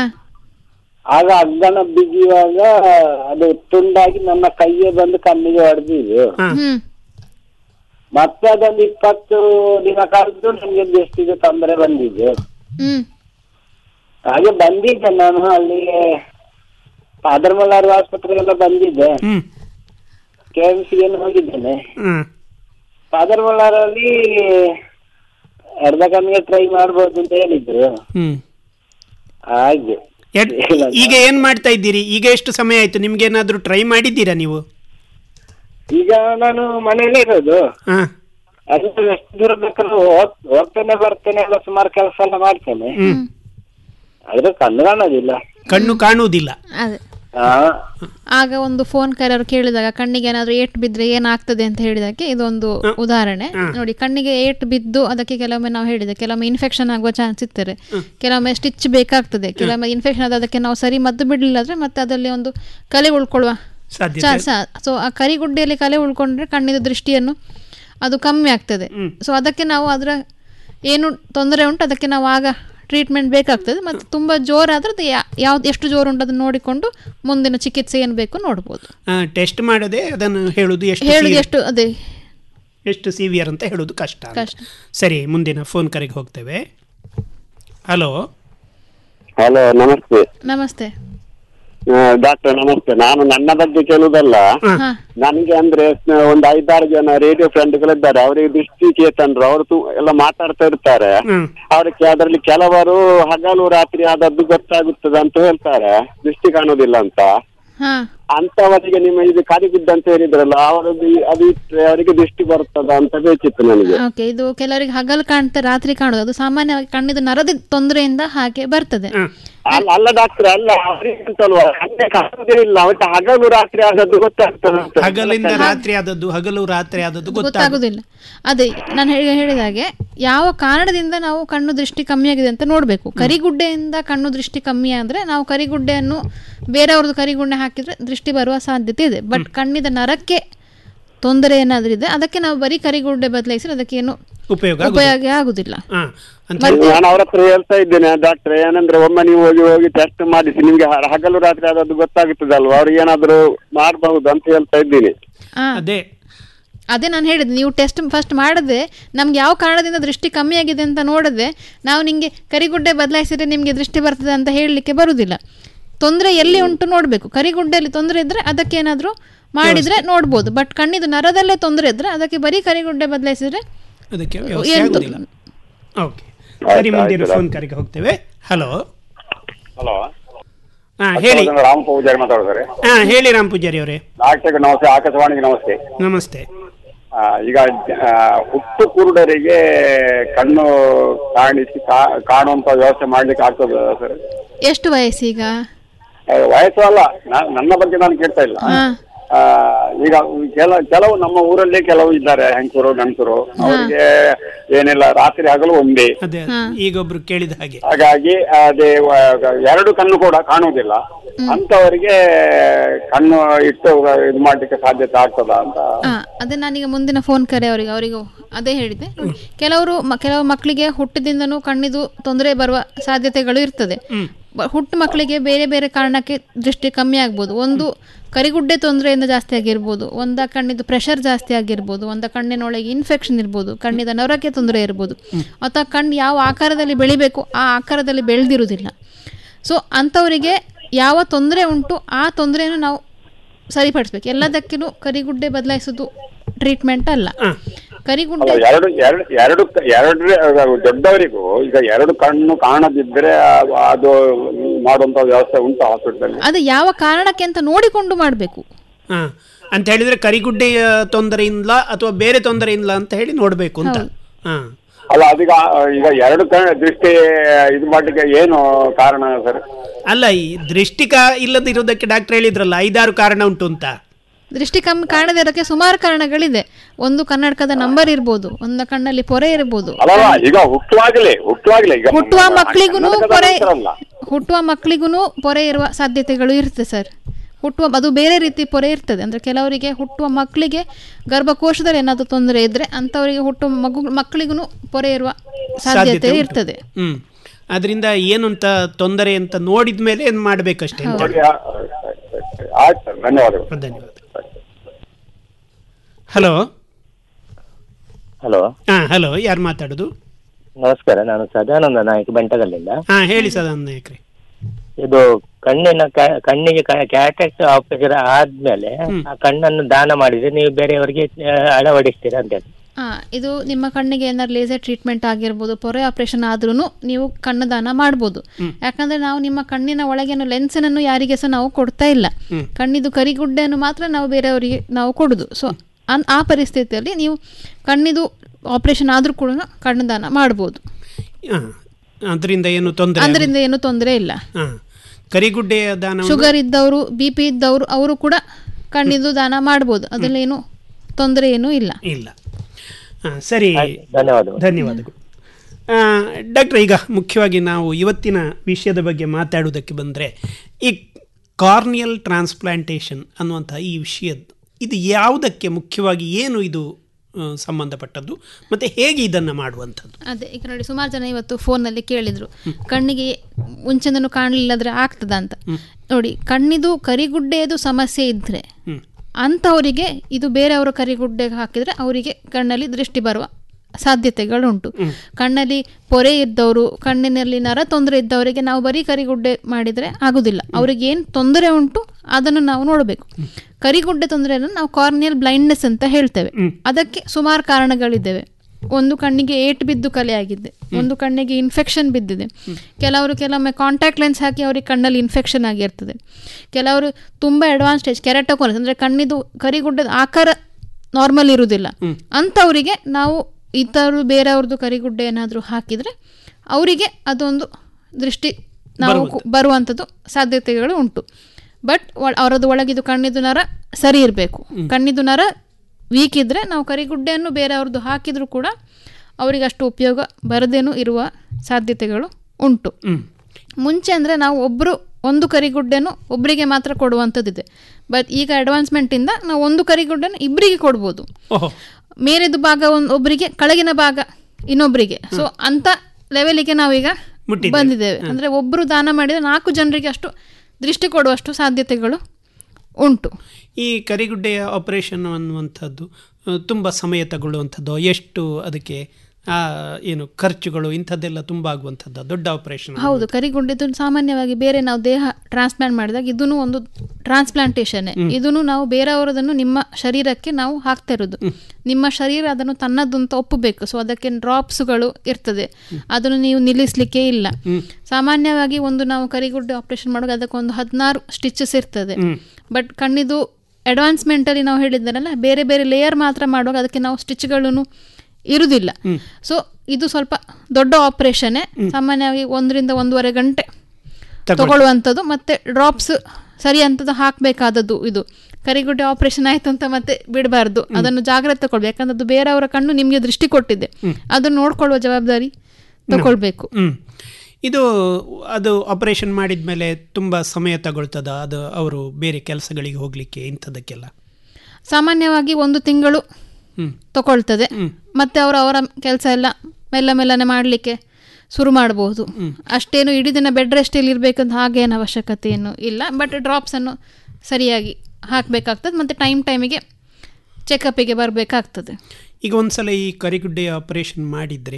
ಆಗ ಅಗ್ಗಣ ಬಿಗಿಯುವಾಗ ಅದು ತುಂಡಾಗಿ ನನ್ನ ಕೈಯೇ ಬಂದು ಕಣ್ಣಿಗೆ ಹೊಡೆದಿದ್ದು ಹ್ಮ್ ಮತ್ತೆ ಅದೊಂದು ಇಪ್ಪತ್ತು ದಿನ ಕಳೆದು ನನಗೆ ದೃಷ್ಟಿಗೆ ತೊಂದರೆ ಬಂದಿದ್ದು ಹ್ಮ್ ಹಾಗೆ ಬಂದಿದ್ದೆ ನಾನು ಅಲ್ಲಿಗೆ ಪಾದರ್ಮಲ್ಲಾರು ಆಸ್ಪತ್ರೆಗೆಲ್ಲ ಬಂದಿದ್ದೆ ಕೆ ಎಂ ಸಿಗೆ ಹೋಗಿದ್ದೇನೆ ಹ್ಮ್ ಪಾದರ್ಮಲ್ಲಾರಲ್ಲಿ ಅರ್ಧ ಕಮ್ಮಿಗೆ ಟ್ರೈ ಮಾಡ್ಬೋದು ಅಂತ ಹೇಳಿದ್ರು ಹ್ಮ್ ಹಾಗೆ ಎಡ್- ಈಗ ಏನ್ ಮಾಡ್ತಾ ಇದ್ದೀರಿ ಈಗ ಎಷ್ಟು ಸಮಯ ಆಯ್ತು ನಿಮ್ಗೆ ಏನಾದ್ರೂ ಟ್ರೈ ಮಾಡಿದ್ದೀರಾ ನೀವು ಈಗ ನಾನು ಮನೇಲಿ ಇರೋದು ಹಾ. ಅದು ಎಷ್ಟು ದೂರ ಬೇಕಾದ್ರೂ ಹೋಗ್- ಹೋಗ್ತೇನೆ ಬರ್ತೇನೆ ಎಲ್ಲ ಸುಮಾರು ಕೆಲಸ ಎಲ್ಲ ಮಾಡ್ತೇನೆ ಆದ್ರೆ ಕಣ್ಣು ಕಾಣೋದಿಲ್ಲ ಕಣ್ಣು ಕಾಣುವುದಿಲ್ಲ ಅದೇ ಆ, ಆಗ ಒಂದು ಫೋನ್ ಕರೆ ಅವ್ರು ಕೇಳಿದಾಗ ಕಣ್ಣಿಗೆ ಏನಾದ್ರು ಏಟ್ ಬಿದ್ರೆ ಏನಾಗ್ತದೆ ಅಂತ ಹೇಳಿದಕ್ಕೆ ಇದೊಂದು ಉದಾಹರಣೆ ನೋಡಿ ಕಣ್ಣಿಗೆ ಏಟ್ ಬಿದ್ದು ಅದಕ್ಕೆ ಕೆಲವೊಮ್ಮೆ ನಾವು ಹೇಳಿದೆ ಕೆಲವೊಮ್ಮೆ ಇನ್ಫೆಕ್ಷನ್ ಆಗುವ ಚಾನ್ಸ್ ಇರ್ತಾರೆ ಕೆಲವೊಮ್ಮೆ ಸ್ಟಿಚ್ ಬೇಕಾಗ್ತದೆ ಕೆಲವೊಮ್ಮೆ ಇನ್ಫೆಕ್ಷನ್ ಆದ ಅದಕ್ಕೆ ನಾವು ಸರಿ ಮದ್ದು ಬಿಡಲಿಲ್ಲ ಅಂದ್ರೆ ಮತ್ತೆ ಅದರಲ್ಲಿ ಒಂದು ಕಲೆ ಉಳ್ಕೊಳ್ಳುವ ಸಾಧ್ಯತೆ. ಚಾನ್ಸ್ ಸೊ ಆ ಕರಿಗುಡ್ಡೆಯಲ್ಲಿ ಕಲೆ ಉಳ್ಕೊಂಡ್ರೆ ಕಣ್ಣಿನ ದೃಷ್ಟಿಯನ್ನು ಅದು ಕಮ್ಮಿ ಆಗ್ತದೆ ಸೊ ಅದಕ್ಕೆ ನಾವು ಅದರ ಏನು ತೊಂದರೆ ಉಂಟು ಅದಕ್ಕೆ ನಾವು ಆಗ ಟ್ರೀಟ್ಮೆಂಟ್ ಬೇಕಾಗ್ತದೆ ಮತ್ತು ತುಂಬ ಜೋರಾದ್ರೆ ಅದು ಯಾವ್ದು ಎಷ್ಟು ಜೋರು ಉಂಟು ಅದನ್ನು ನೋಡಿಕೊಂಡು ಮುಂದಿನ ಚಿಕಿತ್ಸೆ ಏನು ಬೇಕು ನೋಡ್ಬೋದು ಟೆಸ್ಟ್ ಮಾಡದೆ ಅದನ್ನು ಹೇಳುದು ಎಷ್ಟು ಹೇಳುದು severe- ಎಷ್ಟು ಅದೇ ಎಷ್ಟು ಸಿವಿಯರ್ ಅಂತ ಹೇಳುದು ಕಷ್ಟ ಅಂತ. ಕಷ್ಟ. ಸರಿ ಮುಂದಿನ ಫೋನ್ ಕರೆಗೆ ಹೋಗ್ತೇವೆ ಹಲೋ ಹಲೋ ನಮಸ್ತೆ ನಮಸ್ತೆ ಡಾಕ್ಟರ್ ನಮಸ್ತೆ ನಾನು ನನ್ನ ಬಗ್ಗೆ ಕೇಳುವುದಲ್ಲ ಹಾ. ನನಗೆ ಅಂದ್ರೆ ಸ- ಒಂದು ಐದಾರು ಜನ ರೇಡಿಯೋ ಫ್ರೆಂಡ್ಗಳಿದ್ದಾರೆ ಅವರಿಗೆ ದೃಷ್ಟಿ ಚೇತನರು ಅವರು ತು- ಎಲ್ಲ ಮಾತಾಡ್ತಾ ಇರ್ತಾರೆ ಅವ್ರಿಗೆ ಅದರಲ್ಲಿ ಕೆಲವರು ಹಗಲು ರಾತ್ರಿ ಆದದ್ದು ಗೊತ್ತಾಗುತ್ತದೆ ಅಂತ ಹೇಳ್ತಾರೆ ದೃಷ್ಟಿ ಕಾಣುವುದಿಲ್ಲ ಅಂತ ಹಾ ಅಂತವರಿಗೆ ನಿಮ್ಮ ಇದು ಕರಿಗುಡ್ಡ ಅಂತ ಹೇಳಿದ್ರಲ್ಲ ಅವರದ್ದು ಈ- ಅದು ಇಟ್ರೆ ಅವರಿಗೆ ದೃಷ್ಟಿ ಬರ್ತದ ಅಂತ ಬೇಕಿತ್ತು ನನಗೆ ಓಕೆ ಇದು ಕೆಲವರಿಗೆ ಹಗಲು ಕಾಣ್ತಾ ರಾತ್ರಿ ಕಾಣುದು ಅದು ಸಾಮಾನ್ಯವಾಗಿ ಕಣ್ಣಿದ ನರದ ತೊಂದರೆಯಿಂದ ಹಾಗೆ ಬರ್ತದೆ ಅಲ್ಲ ಅಲ್ಲ ಡಾಕ್ಟರ್ ಅಲ್ಲ ಅವರಿಗೆ ಅಂತಲ್ವಾ ಕಣ್ಣೇ ಕಾಣುವುದೇ ಇಲ್ಲ ಅವತ್ತು ಹಗಲು ರಾತ್ರಿ ಆದದ್ದು ಗೊತ್ತಾಗ್ತದೆ ಅಂತ ಹಗಲಿಂದ ರಾತ್ರಿ ಆದದ್ದು ಹಗಲು ರಾತ್ರಿ ಆದದ್ದು ಗೊತ್ತಾಗ ಗೊತ್ತಾಗುದಿಲ್ಲ ಅದೇ ನಾನು ಹೇಳಿ ಹೇಳಿದಾಗೆ ಯಾವ ಕಾರಣದಿಂದ ನಾವು ಕಣ್ಣು ದೃಷ್ಟಿ ಕಮ್ಮಿ ಆಗಿದೆ ಅಂತ ನೋಡಬೇಕು ಕರಿಗುಡ್ಡೆಯಿಂದ ಕಣ್ಣು ದೃಷ್ಟಿ ಕಮ್ಮಿ ಆದ್ರೆ ನಾವು ಕರಿಗುಡ್ಡೆಯನ್ನು ಬೇರೆಯವ್ರದ್ದು ಕರಿಗುಡ್ಡೆ ಹಾಕಿದ್ರೆ ದೃಷ್ಟಿ ಬರುವ ಸಾಧ್ಯತೆ ಇದೆ ಬಟ್ ಕಣ್ಣಿದ ನರಕ್ಕೆ ತೊಂದರೆ ಏನಾದ್ರೂ ಇದೆ ಅದಕ್ಕೆ ನಾವು ಬರೀ ಕರಿಗುಡ್ಡೆ ಬದಲಾಯಿಸಿದ್ರೆ ಅದಕ್ಕೆ ಏನು ಉಪಯೋಗ ಆಗುದಿಲ್ಲ. ಉಪಯೋಗ ಆಗುದಿಲ್ಲ ನಾನು ಅವ್ರ ಹತ್ರ ಹೇಳ್ತಾ ಇದ್ದೇನೆ ಡಾಕ್ಟರ್ ಏನಂದ್ರೆ ಒಮ್ಮೆ ನೀವು ಹೋಗಿ ಹೋಗಿ ಟೆಸ್ಟ್ ಮಾಡಿಸಿ ನಿಮ್ಗೆ ಹ- ಹಗಲು ರಾತ್ರಿ ಆದದ್ದು ಗೊತ್ತಾಗುತ್ತದಲ್ವಾ ಅವ್ರಿಗೆ ಏನಾದ್ರು ಮಾಡಬಹುದು ಅಂತ ಹೇಳ್ತಾ ಇದ್ದೀನಿ ಆ. ಅದೇ ಅದೇ ನಾನು ಹೇಳಿದೆ ನೀವು ಟೆಸ್ಟ್ ಫಸ್ಟ್ ಮಾಡದೆ ನಮ್ಗೆ ಯಾವ ಕಾರಣದಿಂದ ದೃಷ್ಟಿ ಕಮ್ಮಿ ಆಗಿದೆ ಅಂತ ನೋಡದೆ ನಾವು ನಿಮಗೆ ಕರಿಗುಡ್ಡೆ ಬದಲಾಯಿಸಿದ್ರೆ ನಿಮಗೆ ದೃಷ್ಟಿ ಬರ್ತದೆ ಅಂತ ಹೇಳಲಿಕ್ಕೆ ಬರುವುದಿಲ್ಲ ತೊಂದರೆ ಎಲ್ಲಿ ಉಂಟು ನೋಡಬೇಕು ಕರಿಗುಡ್ಡೆಯಲ್ಲಿ ತೊಂದರೆ ಇದ್ರೆ ಅದಕ್ಕೆ ಏನಾದರೂ ಮಾಡಿದ್ರೆ ನೋಡ್ಬೋದು ಬಟ್ ಕಣ್ಣಿದು ನರದಲ್ಲೇ ತೊಂದರೆ ಇದ್ರೆ ಅದಕ್ಕೆ ಬರೀ ಕರಿಗುಡ್ಡೆ ಬದಲಾಯಿಸಿದ್ರೆ ಅದಕ್ಕೆ ವ್ಯವಸ್ಥೆ ಏನು ಆಗುದಿಲ್ಲ ಓಕೆ ಸರಿ ಮುಂದಿನ ಫೋನ್ ಕರೆಗೆ ಹೋಗ್ತೇವೆ ಹಲೋ ಹಲೋ ಹಾ ಹೇಳಿ ರಾಮ ಪೂಜಾರಿ ಮಾತಾಡ್ತಾರೆ ಹಾ ಹೇಳಿ ರಾಮ್ ಪೂಜಾರಿ ಅವರೇ ಡಾಕ್ಟರ್ಗೆ ನಮಸ್ತೆ ಆಕಾಶವಾಣಿಗೆ ನಮಸ್ತೆ ನಮಸ್ತೆ ಆ, ಈಗ ಆ, ಹುಟ್ಟು ಕುರುಡರಿಗೆ ಕಣ್ಣು ಕಾಣಿಸಿ ಕಾ- ಕಾಣುವಂತ ವ್ಯವಸ್ಥೆ ಮಾಡ್ಲಿಕ್ಕೆ ಆಗ್ತದ ಸರ್ ಎಷ್ಟು ವಯಸ್ಸೀಗ ವಯಸ್ಸು ಅಲ್ಲ ನಾ- ನನ್ನ ಬಗ್ಗೆ ನಾನು ಕೇಳ್ತಾ ಇಲ್ಲ ಹಾ ಆ, ಈಗ ಕೆಲ ಕೆಲವು ನಮ್ಮ ಊರಲ್ಲಿ ಕೆಲವು ಇದ್ದಾರೆ ಹೆಂಗಸರು ಗಂಡಸರು ಅವರಿಗೆ ಏನಿಲ್ಲ ರಾತ್ರಿ ಹಗಲು ಒಂದೇ ಅದೇ ಈಗ ಒಬ್ರು ಕೇಳಿದ ಹಾಗೆ ಹಾಗಾಗಿ ಅದೇ ವ- ಎರಡು ಕಣ್ಣು ಕೂಡ ಕಾಣುವುದಿಲ್ಲ ಅಂತವರಿಗೆ ಕಣ್ಣು ಇಟ್ಟು ಇದು ಮಾಡ್ಲಿಕ್ಕೆ ಸಾಧ್ಯತೆ ಆಗ್ತದ ಅಂತ ಆ, ಅದೇ ನಾನೀಗ ಮುಂದಿನ ಫೋನ್ ಕರೆ ಅವರಿಗೆ ಅವರಿಗೂ ಅದೇ ಹೇಳಿದೆ ನೋಡಿ, ಕೆಲವರು ಮ- ಕೆಲವು ಮಕ್ಕಳಿಗೆ ಹುಟ್ಟಿದಿಂದನೂ ಕಣ್ಣಿದು ತೊಂದರೆ ಬರುವ ಸಾಧ್ಯತೆಗಳು ಇರ್ತದೆ ಬ- ಹುಟ್ಟು ಮಕ್ಕಳಿಗೆ ಬೇರೆ ಬೇರೆ ಕಾರಣಕ್ಕೆ ದೃಷ್ಟಿ ಕಮ್ಮಿ ಆಗ್ಬೋದು ಒಂದು ಕರಿಗುಡ್ಡೆ ತೊಂದರೆಯಿಂದ ಜಾಸ್ತಿ ಆಗಿರ್ಬೋದು ಒಂದ ಕಣ್ಣಿದು ಪ್ರೆಷರ್ ಜಾಸ್ತಿ ಆಗಿರ್ಬೋದು ಒಂದ ಕಣ್ಣಿನೊಳಗೆ ಇನ್ಫೆಕ್ಷನ್ ಇರ್ಬೋದು ಕಣ್ಣಿದ ನರಕ್ಕೆ ತೊಂದರೆ ಇರ್ಬೋದು ಅಥವಾ ಕಣ್ಣು ಯಾವ ಆಕಾರದಲ್ಲಿ ಬೆಳಿಬೇಕು ಆ ಆಕಾರದಲ್ಲಿ ಬೆಳೆದಿರುವುದಿಲ್ಲ ಸೊ ಅಂಥವರಿಗೆ ಯಾವ ತೊಂದರೆ ಉಂಟು ಆ ತೊಂದರೆಯನ್ನು ನಾವು ಸರಿಪಡಿಸ್ಬೇಕು ಎಲ್ಲದಕ್ಕೂ ಕರಿಗುಡ್ಡೆ ಬದಲಾಯಿಸೋದು ಟ್ರೀಟ್ಮೆಂಟ್ ಅಲ್ಲ ಕರಿಗುಡ್ಡೆ ಅಲ್ಲ ಎರಡು ಎರಡು ಎರಡು ಎರಡು ದೊಡ್ಡವರಿಗೂ ಈಗ ಎರಡು ಕಣ್ಣು ಕಾಣದಿದ್ರೆ ಆ- ಅದು ಮಾಡುವಂತ ವ್ಯವಸ್ಥೆ ಉಂಟು ಹಾಸ್ಪಿಟಲ್ ಅದು ಯಾವ ಕಾರಣಕ್ಕೆ ಅಂತ ನೋಡಿಕೊಂಡು ಮಾಡಬೇಕು ಹಾ ಅಂತ ಹೇಳಿದ್ರೆ ಕರಿಗುಡ್ಡೆಯ ತೊಂದರೆಯಿಂದಲ ಅಥವಾ ಬೇರೆ ತೊಂದರೆಯಿಂದಲ ಅಂತ ಹೇಳಿ ನೋಡ್ಬೇಕು ಅಂತ ಹಾ ಅಲ್ಲ ಅದೀಗ ಈಗ ಎರಡು ಕಣ್ಣು ದೃಷ್ಟಿ ಇದು ಮಾಡ್ಲಿಕ್ಕೆ ಏನು ಕಾರಣ ಸರ್ ಅಲ್ಲ ಈ ದೃಷ್ಟಿ ಕಾ ಇಲ್ಲದಿರೋದಕ್ಕೆ ಡಾಕ್ಟರ್ ಹೇಳಿದ್ರಲ್ಲ ಐದಾರು ಕಾರಣ ಉಂಟು ಅಂತ ದೃಷ್ಟಿ ಕಮ್ಮಿ ಕಾಣದೇ ಇರೋಕ್ಕೆ ಸುಮಾರು ಕಾರಣಗಳಿದೆ ಒಂದು ಕನ್ನಡಕದ ನಂಬರ್ ಇರ್ಬೋದು ಒಂದು ಕಣ್ಣಲ್ಲಿ ಪೊರೆ ಇರ್ಬೋದು ಅಲ್ಲಲ್ಲ ಈಗ ಹುಟ್ಟುವಾಗಲೇ ಹುಟ್ಟುವಾಗಲೇ ಈಗ ಹುಟ್ಟುವ ಮಕ್ಕಳಿಗೂ ಕನ್ನಡಕದ ಪೊರೆ ನಂತರಲ್ಲ. ಹುಟ್ಟುವ ಮಕ್ಕಳಿಗೂ ಪೊರೆ ಇರುವ ಸಾಧ್ಯತೆಗಳು ಇರುತ್ತೆ ಸರ್ ಹುಟ್ಟುವ ಅದು ಬೇರೆ ರೀತಿ ಪೊರೆ ಇರ್ತದೆ ಅಂದ್ರೆ ಕೆಲವರಿಗೆ ಹುಟ್ಟುವ ಮಕ್ಕಳಿಗೆ ಗರ್ಭಕೋಶದಲ್ಲಿ ಏನಾದರೂ ತೊಂದರೆ ಇದ್ರೆ ಅಂಥವರಿಗೆ ಹುಟ್ಟುವ ಮಗು ಮಕ್ಕಳಿಗೂ ಪೊರೆ ಇರುವ ಸಾಧ್ಯತೆ ಉಂಟು. ಇರ್ತದೆ ಹ್ಮ್ ಅದರಿಂದ ಏನು ಅಂತ ತೊಂದರೆ ಅಂತ ನೋಡಿದ ಮೇಲೆ ಏನು ಮಾಡ್ಬೇಕಷ್ಟೇ ಅಂತ ನೋಡಿ, ಆ- ಆಯ್ತು ಸರ್ ಧನ್ಯವಾದಗಳು ಧನ್ಯವಾದ ಹಲೋ ಹಲೋ ಹಾ ಹಲೋ ಯಾರು ಮಾತಾಡೋದು ನಮಸ್ಕಾರ ನಾನು ಸದಾನಂದ ನಾಯಕ್ ಬೆಂಟಗಲ್ಲಿಂದ ಹಾ ಹೇಳಿ ಸದಾನಂದ ನಾಯಕ್ರೆ ಇದು ಕಣ್ಣಿನ ಕ- ಕಣ್ಣಿಗೆ ಕ್ಯಾಟೆಕ್ಟ್ ಆಪರೇಷನ್ ಆದ್ಮೇಲೆ ಆ ಕಣ್ಣನ್ನು ದಾನ ಮಾಡಿದ್ರೆ ನೀವು ಬೇರೆಯವರಿಗೆ ಆ, ಅಳವಡಿಸ್ತೀರಾ ಅಂತ ಹೇಳಿ ಆ, ಇದು ನಿಮ್ಮ ಕಣ್ಣಿಗೆ ಏನಾದ್ರು ಲೇಸರ್ ಟ್ರೀಟ್ಮೆಂಟ್ ಆಗಿರ್ಬೋದು ಪೊರೆ ಆಪರೇಷನ್ ಆದ್ರೂ ನೀವು ಕಣ್ಣು ದಾನ ಮಾಡ್ಬೋದು ಹ್ಮ್. ಯಾಕಂದ್ರೆ ನಾವು ನಿಮ್ಮ ಕಣ್ಣಿನ ಒಳಗೇನು ಲೆನ್ಸನ್ನು ಯಾರಿಗೆ ಸಹ ನಾವು ಕೊಡ್ತಾ ಇಲ್ಲ ಹ್ಮ್. ಕಣ್ಣಿದು ಕರಿಗುಡ್ಡೆಯನ್ನು ಮಾತ್ರ ನಾವು ಬೇರೆಯವರಿಗೆ ನಾವು ಕೊಡುದು ಸೊ ಆ ಪರಿಸ್ಥಿತಿಯಲ್ಲಿ ನೀವು ಕಣ್ಣಿದು ಆಪರೇಷನ್ ಆದ್ರೂ ಕೂಡ ಕಣ್ಣು ದಾನ ಮಾಡ್ಬೋದು ಆ, ಅದರಿಂದ ಏನು ತೊಂದರೆ ಅದರಿಂದ ಏನು ತೊಂದರೆ ಇಲ್ಲ ಹಾ ಕರಿಗುಡ್ಡೆಯ ದಾನ ಶುಗರ್ ಇದ್ದವರು ಬಿ ಪಿ ಇದ್ದವರು ಅವರು ಕೂಡ ಕಣ್ಣಿದು ದಾನ ಮಾಡ್ಬೋದು ಅದರಲ್ಲಿ ಏನು ತೊಂದರೆ ಏನೂ ಇಲ್ಲ ಇಲ್ಲ ಆ, ಸರಿ ಧನ್ಯವಾದಗಳು ಧನ್ಯವಾದಗಳು ಆ, ಡಾಕ್ಟ್ರೆ ಈಗ ಮುಖ್ಯವಾಗಿ ನಾವು ಇವತ್ತಿನ ವಿಷಯದ ಬಗ್ಗೆ ಮಾತಾಡುವುದಕ್ಕೆ ಬಂದರೆ ಈ ಕಾರ್ನಿಯಲ್ ಟ್ರಾನ್ಸ್ಪ್ಲಾಂಟೇಷನ್ ಅನ್ನುವಂಥ ಈ ವಿಷಯದ್ದು ಇದು ಯಾವುದಕ್ಕೆ ಮುಖ್ಯವಾಗಿ ಏನು ಇದು ಆ, ಸಂಬಂಧಪಟ್ಟದ್ದು ಮತ್ತು ಹೇಗೆ ಇದನ್ನು ಮಾಡುವಂಥದ್ದು ಅದೇ ಈಗ ನೋಡಿ ಸುಮಾರು ಜನ ಇವತ್ತು ಫೋನಲ್ಲಿ ಕೇಳಿದ್ರು ಕಣ್ಣಿಗೆ ಮುಂಚೆನೂ ಕಾಣಲಿಲ್ಲದ್ರೆ ಆಗ್ತದ ಅಂತ ನೋಡಿ ಕಣ್ಣಿದು ಕರಿಗುಡ್ಡೆಯದು ಸಮಸ್ಯೆ ಇದ್ರೆ ಹ್ಮ್. ಅಂಥವರಿಗೆ ಇದು ಬೇರೆಯವರ ಕರಿಗುಡ್ಡೆಗೆ ಹಾಕಿದ್ರೆ ಅವರಿಗೆ ಕಣ್ಣಲ್ಲಿ ದೃಷ್ಟಿ ಬರುವ ಸಾಧ್ಯತೆಗಳುಂಟು ಕಣ್ಣಲ್ಲಿ ಪೊರೆ ಇದ್ದವರು ಕಣ್ಣಿನಲ್ಲಿ ನರ ತೊಂದರೆ ಇದ್ದವರಿಗೆ ನಾವು ಬರೀ ಕರಿಗುಡ್ಡೆ ಮಾಡಿದರೆ ಆಗುದಿಲ್ಲ ಅವ್ರಿಗೆ ಏನು ತೊಂದರೆ ಉಂಟು ಅದನ್ನು ನಾವು ನೋಡಬೇಕು ಕರಿಗುಡ್ಡೆ ತೊಂದರೆಯನ್ನು ನಾವು ಕಾರ್ನಿಯಲ್ ಬ್ಲೈಂಡ್ನೆಸ್ ಅಂತ ಹೇಳ್ತೇವೆ ಅದಕ್ಕೆ ಸುಮಾರು ಕಾರಣಗಳಿದ್ದೇವೆ ಒಂದು ಕಣ್ಣಿಗೆ ಏಟ್ ಬಿದ್ದು ಕಲೆ ಆಗಿದೆ ಒಂದು ಕಣ್ಣಿಗೆ ಇನ್ಫೆಕ್ಷನ್ ಬಿದ್ದಿದೆ ಕೆಲವರು ಕೆಲವೊಮ್ಮೆ ಕಾಂಟ್ಯಾಕ್ಟ್ ಲೆನ್ಸ್ ಹಾಕಿ ಅವರಿಗೆ ಕಣ್ಣಲ್ಲಿ ಇನ್ಫೆಕ್ಷನ್ ಆಗಿರ್ತದೆ ಕೆಲವರು ತುಂಬ ಅಡ್ವಾನ್ಸ್ ಸ್ಟೇಜ್ ಕೆರೆಟೋಕೋನಸ್ ಅಂದರೆ ಕಣ್ಣಿದು ಕರಿಗುಡ್ಡದ ಆಕಾರ ನಾರ್ಮಲ್ ಇರುವುದಿಲ್ಲ ಅಂಥವರಿಗೆ ನಾವು ಈ ಥರದ್ದು ಬೇರೆಯವ್ರದ್ದು ಕರಿಗುಡ್ಡೆ ಏನಾದರೂ ಹಾಕಿದರೆ ಅವರಿಗೆ ಅದೊಂದು ದೃಷ್ಟಿ ನಾವು ಕು- ಬರುವಂಥದ್ದು ಸಾಧ್ಯತೆಗಳು ಉಂಟು ಬಟ್ ಅವರದ್ದು ಒಳಗಿದು ಕಣ್ಣಿದು ನರ ಸರಿ ಇರಬೇಕು ಕಣ್ಣಿದು ನರ ವೀಕ್ ಇದ್ದರೆ ನಾವು ಕರಿಗುಡ್ಡೆಯನ್ನು ಬೇರೆಯವ್ರದ್ದು ಹಾಕಿದರೂ ಕೂಡ ಅವರಿಗೆ ಅಷ್ಟು ಉಪಯೋಗ ಬರದೇನೂ ಇರುವ ಸಾಧ್ಯತೆಗಳು ಉಂಟು ಮುಂಚೆ ಅಂದರೆ ನಾವು ಒಬ್ಬರು ಒಂದು ಕರಿಗುಡ್ಡೆನು ಒಬ್ಬರಿಗೆ ಮಾತ್ರ ಕೊಡುವಂಥದ್ದಿದೆ ಬಟ್ ಈಗ ಅಡ್ವಾನ್ಸ್ಮೆಂಟಿಂದ ನಾವು ಒಂದು ಕರಿಗುಡ್ಡೆನು ಇಬ್ಬರಿಗೆ ಕೊಡ್ಬೋದು ಓಹೋ ಮೇಲಿದು ಭಾಗ ಒಂದು ಒಬ್ಬರಿಗೆ ಕೆಳಗಿನ ಭಾಗ ಇನ್ನೊಬ್ಬರಿಗೆ ಸೊ ಅಂತ ಲೆವೆಲಿಗೆ ನಾವೀಗ ಮುಟ್ಟಿದ್ದೇವೆ. ಬಂದಿದ್ದೇವೆ ಅಂದರೆ ಒಬ್ಬರು ದಾನ ಮಾಡಿದರೆ ನಾಲ್ಕು ಜನರಿಗೆ ಅಷ್ಟು ದೃಷ್ಟಿ ಕೊಡುವಷ್ಟು ಸಾಧ್ಯತೆಗಳು ಉಂಟು ಈ ಕರಿಗುಡ್ಡೆಯ ಆಪರೇಷನ್ ಅನ್ನುವಂಥದ್ದು ಆ, ತುಂಬ ಸಮಯ ತಗೊಳ್ಳುವಂಥದ್ದು ಎಷ್ಟು ಅದಕ್ಕೆ ಆ, ಏನು ಖರ್ಚುಗಳು ಇಂಥದ್ದೆಲ್ಲ ತುಂಬ ಆಗುವಂಥದ್ದು ದೊಡ್ಡ ಆಪರೇಷನ್ ಹೌದು ಕರಿಗುಡ್ಡೆದು ಸಾಮಾನ್ಯವಾಗಿ ಬೇರೆ ನಾವು ದೇಹ ಟ್ರಾನ್ಸ್ಪ್ಲಾಂಟ್ ಮಾಡಿದಾಗ ಇದನ್ನು ಒಂದು ಟ್ರಾನ್ಸ್ಪ್ಲಾಂಟೇಷನ್ ಇದನ್ನು ನಾವು ಬೇರೆಯವರದನ್ನು ನಿಮ್ಮ ಶರೀರಕ್ಕೆ ನಾವು ಹಾಕ್ತಾ ಇರೋದು ನಿಮ್ಮ ಶರೀರ ಅದನ್ನು ತನ್ನದು ಅಂತ ಒಪ್ಪಬೇಕು ಸೊ ಅದಕ್ಕೆ ಡ್ರಾಪ್ಸ್ಗಳು ಇರ್ತದೆ ಅದನ್ನು ನೀವು ನಿಲ್ಲಿಸ್ಲಿಕ್ಕೆ ಇಲ್ಲ ಸಾಮಾನ್ಯವಾಗಿ ಒಂದು ನಾವು ಕರಿಗುಡ್ಡೆ ಆಪರೇಷನ್ ಮಾಡುವಾಗ ಅದಕ್ಕೆ ಒಂದು ಹದಿನಾರು ಸ್ಟಿಚಸ್ ಇರ್ತದೆ ಬಟ್ ಕಣ್ಣಿದು ಅಡ್ವಾನ್ಸ್ಮೆಂಟಲ್ಲಿ ನಾವು ಹೇಳಿದ್ದಾರಲ್ಲ ಬೇರೆ ಬೇರೆ ಲೇಯರ್ ಮಾತ್ರ ಮಾಡುವಾಗ ಅದಕ್ಕೆ ನಾವು ಸ್ಟಿಚ್ಗಳನ್ನು ಇರುವುದಿಲ್ಲ ಸೊ ಇದು ಸ್ವಲ್ಪ ದೊಡ್ಡ ಆಪರೇಷನ್ನೇ ಸಾಮಾನ್ಯವಾಗಿ ಒಂದರಿಂದ ಒಂದೂವರೆ ಗಂಟೆ ತಗೊಳ್ಳುವಂಥದ್ದು ಮತ್ತೆ ಡ್ರಾಪ್ಸ್ ಸರಿ ಅಂತದ್ದು ಹಾಕಬೇಕಾದದ್ದು ಇದು ಕರಿಗುಡ್ಡೆ ಆಪರೇಷನ್ ಆಯ್ತು ಅಂತ ಮತ್ತೆ ಬಿಡಬಾರ್ದು ಅದನ್ನು ಜಾಗ್ರತೆ ತಗೊಳ್ಬೇಕು ಯಾಕಂದ್ರೆ ಅದು ಬೇರೆಯವರ ಕಣ್ಣು ನಿಮಗೆ ದೃಷ್ಟಿ ಕೊಟ್ಟಿದೆ ಅದನ್ನು ನೋಡ್ಕೊಳ್ಳುವ ಜವಾಬ್ದಾರಿ ತಗೊಳ್ಬೇಕು ಹ್ಮ್ ಇದು ಅದು ಆಪರೇಷನ್ ಮಾಡಿದ ಮೇಲೆ ತುಂಬ ಸಮಯ ತಗೊಳ್ತದ ಅದು ಅವರು ಬೇರೆ ಕೆಲಸಗಳಿಗೆ ಹೋಗಲಿಕ್ಕೆ ಇಂಥದ್ದಕ್ಕೆಲ್ಲ ಸಾಮಾನ್ಯವಾಗಿ ಒಂದು ತಿಂಗಳು ಹ್ಮ್. ತಗೊಳ್ತದೆ ಮತ್ತೆ ಅವರು ಅವರ ಕೆಲಸ ಎಲ್ಲ ಮೆಲ್ಲ ಮೆಲ್ಲನೆ ಮಾಡಲಿಕ್ಕೆ ಶುರು ಮಾಡಬಹುದು ಅಷ್ಟೇನು ಇಡೀ ದಿನ ಬೆಡ್ ರೆಸ್ಟಲ್ಲಿ ಇರಬೇಕಂತ ಹಾಗೇನು ಅವಶ್ಯಕತೆ ಏನು ಇಲ್ಲ ಬಟ್ ಡ್ರಾಪ್ಸನ್ನು ಸರಿಯಾಗಿ ಹಾಕಬೇಕಾಗ್ತದೆ ಮತ್ತು ಟೈಮ್ ಟೈಮಿಗೆ ಚೆಕಪ್ಪಿಗೆ ಬರಬೇಕಾಗ್ತದೆ ಈಗ ಒಂದ್ಸಲ ಈ ಕರಿಗುಡ್ಡೆಯ ಆಪರೇಷನ್ ಮಾಡಿದರೆ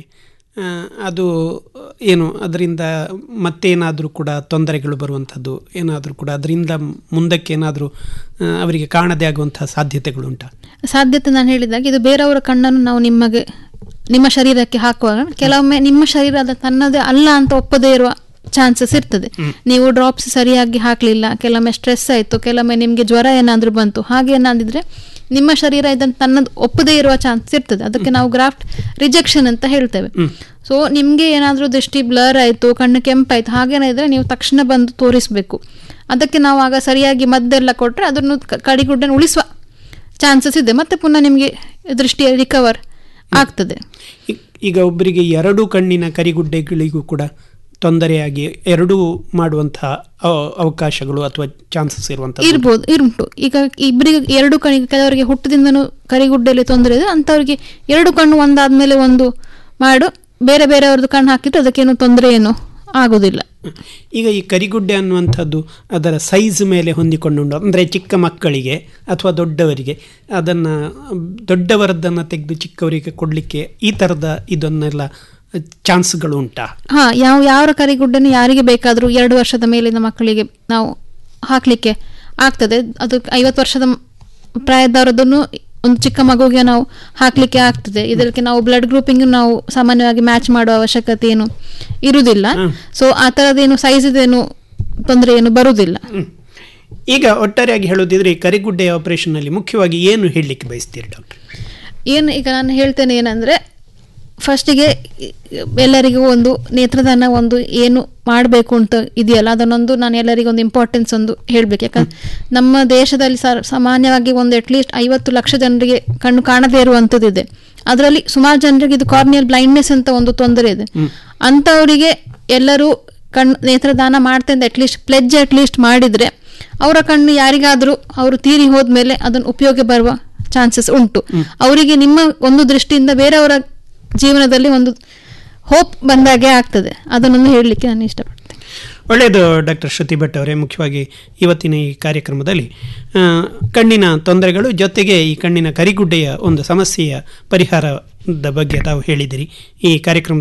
ಅದು ಏನು ಅದರಿಂದ ಮತ್ತೇನಾದರೂ ಕೂಡ ತೊಂದರೆಗಳು ಬರುವಂಥದ್ದು ಏನಾದರೂ ಕೂಡ ಅದರಿಂದ ಮುಂದಕ್ಕೆ ಏನಾದರೂ ಅವರಿಗೆ ಕಾಣದೇ ಆಗುವಂತಹ ಸಾಧ್ಯತೆಗಳುಂಟಾ ಸಾಧ್ಯತೆ ನಾನು ಹೇಳಿದಾಗ ಇದು ಬೇರೆಯವರ ಕಣ್ಣನ್ನು ನಾವು ನಿಮಗೆ ನಿಮ್ಮ ಶರೀರಕ್ಕೆ ಹಾಕುವಾಗ ಕೆಲವೊಮ್ಮೆ ನಿಮ್ಮ ಶರೀರ ಅದು ತನ್ನದೇ ಅಲ್ಲ ಅಂತ ಒಪ್ಪದೇ ಇರುವ ಚಾನ್ಸಸ್ ಇರ್ತದೆ ನೀವು ಡ್ರಾಪ್ಸ್ ಸರಿಯಾಗಿ ಹಾಕಲಿಲ್ಲ ಕೆಲವೊಮ್ಮೆ ಸ್ಟ್ರೆಸ್ ಆಯಿತು ಕೆಲವೊಮ್ಮೆ ನಿಮಗೆ ಜ್ವರ ಏನಾದರೂ ಬಂತು ಹಾಗೆ ಏನಾದಿದ್ರೆ ನಿಮ್ಮ ಶರೀರ ಇದನ್ನು ತನ್ನದು ಒಪ್ಪದೇ ಇರುವ ಚಾನ್ಸ್ ಇರ್ತದೆ ಅದಕ್ಕೆ ನಾವು ಗ್ರಾಫ್ಟ್ ರಿಜೆಕ್ಷನ್ ಅಂತ ಹೇಳ್ತೇವೆ ಸೊ ನಿಮಗೆ ಏನಾದರೂ ದೃಷ್ಟಿ ಬ್ಲರ್ ಆಯಿತು ಕಣ್ಣು ಕೆಂಪಾಯಿತು ಹಾಗೇನಾದ್ರೆ ನೀವು ತಕ್ಷಣ ಬಂದು ತೋರಿಸಬೇಕು ಅದಕ್ಕೆ ನಾವು ಆಗ ಸರಿಯಾಗಿ ಮದ್ದೆಲ್ಲ ಕೊಟ್ಟರೆ ಅದನ್ನು ಕ- ಕಡಿಗುಡ್ಡನ್ನು ಉಳಿಸುವ ಚಾನ್ಸಸ್ ಇದೆ ಮತ್ತೆ ಪುನಃ ನಿಮಗೆ ದೃಷ್ಟಿ ರಿಕವರ್ ಆಗ್ತದೆ ಈ- ಈಗ ಒಬ್ಬರಿಗೆ ಎರಡು ಕಣ್ಣಿನ ಕರಿಗುಡ್ಡೆಗಳಿಗೂ ಕೂಡ ತೊಂದರೆಯಾಗಿ ಎರಡೂ ಮಾಡುವಂತಹ ಅವ- ಅವಕಾಶಗಳು ಅಥವಾ ಚಾನ್ಸಸ್ ಇರುವಂತಹ ಇರ್ಬೋದು ಇರುಂಟು ಈಗ ಇಬ್ಬರಿಗೆ ಎರಡು ಕಣ್ಣಿಗೆ ಕೆಲವರಿಗೆ ಹುಟ್ಟದಿಂದನೂ ಕರಿಗುಡ್ಡೆಯಲ್ಲಿ ತೊಂದರೆ ಇದೆ ಅಂಥವ್ರಿಗೆ ಎರಡು ಕಣ್ಣು ಒಂದಾದ್ಮೇಲೆ ಒಂದು ಮಾಡು ಬೇರೆ ಬೇರೆಯವ್ರದ್ದು ಕಣ್ಣು ಹಾಕಿದ್ರೆ ಅದಕ್ಕೇನು ತೊಂದರೆ ಏನು ಆಗುದಿಲ್ಲ ಈಗ ಈ ಕರಿಗುಡ್ಡೆ ಅನ್ನುವಂಥದ್ದು ಅದರ ಸೈಜ್ ಮೇಲೆ ಹೊಂದಿಕೊಂಡು ಅಂದರೆ ಚಿಕ್ಕ ಮಕ್ಕಳಿಗೆ ಅಥವಾ ದೊಡ್ಡವರಿಗೆ ಅದನ್ನು ದೊಡ್ಡವರದ್ದನ್ನು ತೆಗೆದು ಚಿಕ್ಕವರಿಗೆ ಕೊಡಲಿಕ್ಕೆ ಈ ಥರದ ಇದನ್ನೆಲ್ಲ ಚಾನ್ಸ್ಗಳು ಉಂಟಾ ಹಾ ಯಾವ ಯಾವ ಕರಿಗುಡ್ಡನ್ನು ಯಾರಿಗೆ ಬೇಕಾದರೂ ಎರಡು ವರ್ಷದ ಮೇಲಿನ ಮಕ್ಕಳಿಗೆ ನಾವು ಹಾಕ್ಲಿಕ್ಕೆ ಆಗ್ತದೆ ಅದು ಐವತ್ತು ವರ್ಷದ ಮ್- ಪ್ರಾಯದವರದನ್ನು ಒಂದು ಚಿಕ್ಕ ಮಗುಗೆ ನಾವು ಹಾಕ್ಲಿಕ್ಕೆ ಆಗ್ತದೆ ಇದಕ್ಕೆ ನಾವು ಬ್ಲಡ್ ಗ್ರೂಪಿಂಗ್ ನಾವು ಸಾಮಾನ್ಯವಾಗಿ ಮ್ಯಾಚ್ ಮಾಡುವ ಅವಶ್ಯಕತೆ ಏನು ಇರುವುದಿಲ್ಲ ಸೊ ಆ ಥರದ್ದೇನು ಸೈಜ್ ಏನು ತೊಂದರೆ ಏನು ಬರುವುದಿಲ್ಲ ಈಗ ಒಟ್ಟಾರೆಯಾಗಿ ಹೇಳೋದಿದ್ರೆ ಈ ಕರಿಗುಡ್ಡೆಯ ಆಪರೇಷನ್ನಲ್ಲಿ ಮುಖ್ಯವಾಗಿ ಏನು ಹೇಳಲಿಕ್ಕೆ ಬಯಸ್ತೀರಿ ಡಾಕ್ಟರ್ ಏನು ಈಗ ನಾನು ಹೇಳ್ತೇನೆ ಏನಂದರೆ ಫಸ್ಟಿಗೆ ಎಲ್ಲರಿಗೂ ಒಂದು ನೇತ್ರದಾನ ಒಂದು ಏನು ಮಾಡಬೇಕು ಅಂತ ಇದೆಯಲ್ಲ ಅದನ್ನೊಂದು ನಾನು ಎಲ್ಲರಿಗೂ ಒಂದು ಇಂಪಾರ್ಟೆನ್ಸ್ ಒಂದು ಹೇಳಬೇಕು ಯಾಕಂದ್ರೆ ನಮ್ಮ ದೇಶದಲ್ಲಿ ಸರ್ ಸಾಮಾನ್ಯವಾಗಿ ಒಂದು ಅಟ್ಲೀಸ್ಟ್ ಐವತ್ತು ಲಕ್ಷ ಜನರಿಗೆ ಕಣ್ಣು ಕಾಣದೇ ಇರುವಂಥದ್ದಿದೆ ಅದರಲ್ಲಿ ಸುಮಾರು ಜನರಿಗೆ ಇದು ಕಾರ್ನಿಯಲ್ ಬ್ಲೈಂಡ್ನೆಸ್ ಅಂತ ಒಂದು ತೊಂದರೆ ಇದೆ ಅಂಥವರಿಗೆ ಎಲ್ಲರೂ ಕಣ್ಣು ನೇತ್ರದಾನ ಮಾಡ್ತಂದು ಅಟ್ಲೀಸ್ಟ್ ಪ್ಲೆಜ್ ಅಟ್ಲೀಸ್ಟ್ ಮಾಡಿದರೆ ಅವರ ಕಣ್ಣು ಯಾರಿಗಾದರೂ ಅವರು ತೀರಿ ಹೋದ್ಮೇಲೆ ಅದನ್ನು ಉಪಯೋಗ ಬರುವ ಚಾನ್ಸಸ್ ಉಂಟು ಅವರಿಗೆ ನಿಮ್ಮ ಒಂದು ದೃಷ್ಟಿಯಿಂದ ಬೇರೆಯವರ ಜೀವನದಲ್ಲಿ ಒಂದು ಹೋಪ್ ಬಂದಾಗೆ ಆಗ್ತದೆ ಅದನ್ನೊಂದು ಹೇಳಲಿಕ್ಕೆ ನಾನು ಇಷ್ಟಪಡ್ತೇನೆ ಒಳ್ಳೆಯದು ಡಾಕ್ಟರ್ ಶ್ರುತಿ ಭಟ್ ಅವರೇ ಮುಖ್ಯವಾಗಿ ಇವತ್ತಿನ ಈ ಕಾರ್ಯಕ್ರಮದಲ್ಲಿ ಆ, ಕಣ್ಣಿನ ತೊಂದರೆಗಳು ಜೊತೆಗೆ ಈ ಕಣ್ಣಿನ ಕರಿಗುಡ್ಡೆಯ ಒಂದು ಸಮಸ್ಯೆಯ ಪರಿಹಾರದ ಬಗ್ಗೆ ತಾವು ಹೇಳಿದಿರಿ ಈ ಕಾರ್ಯಕ್ರಮದ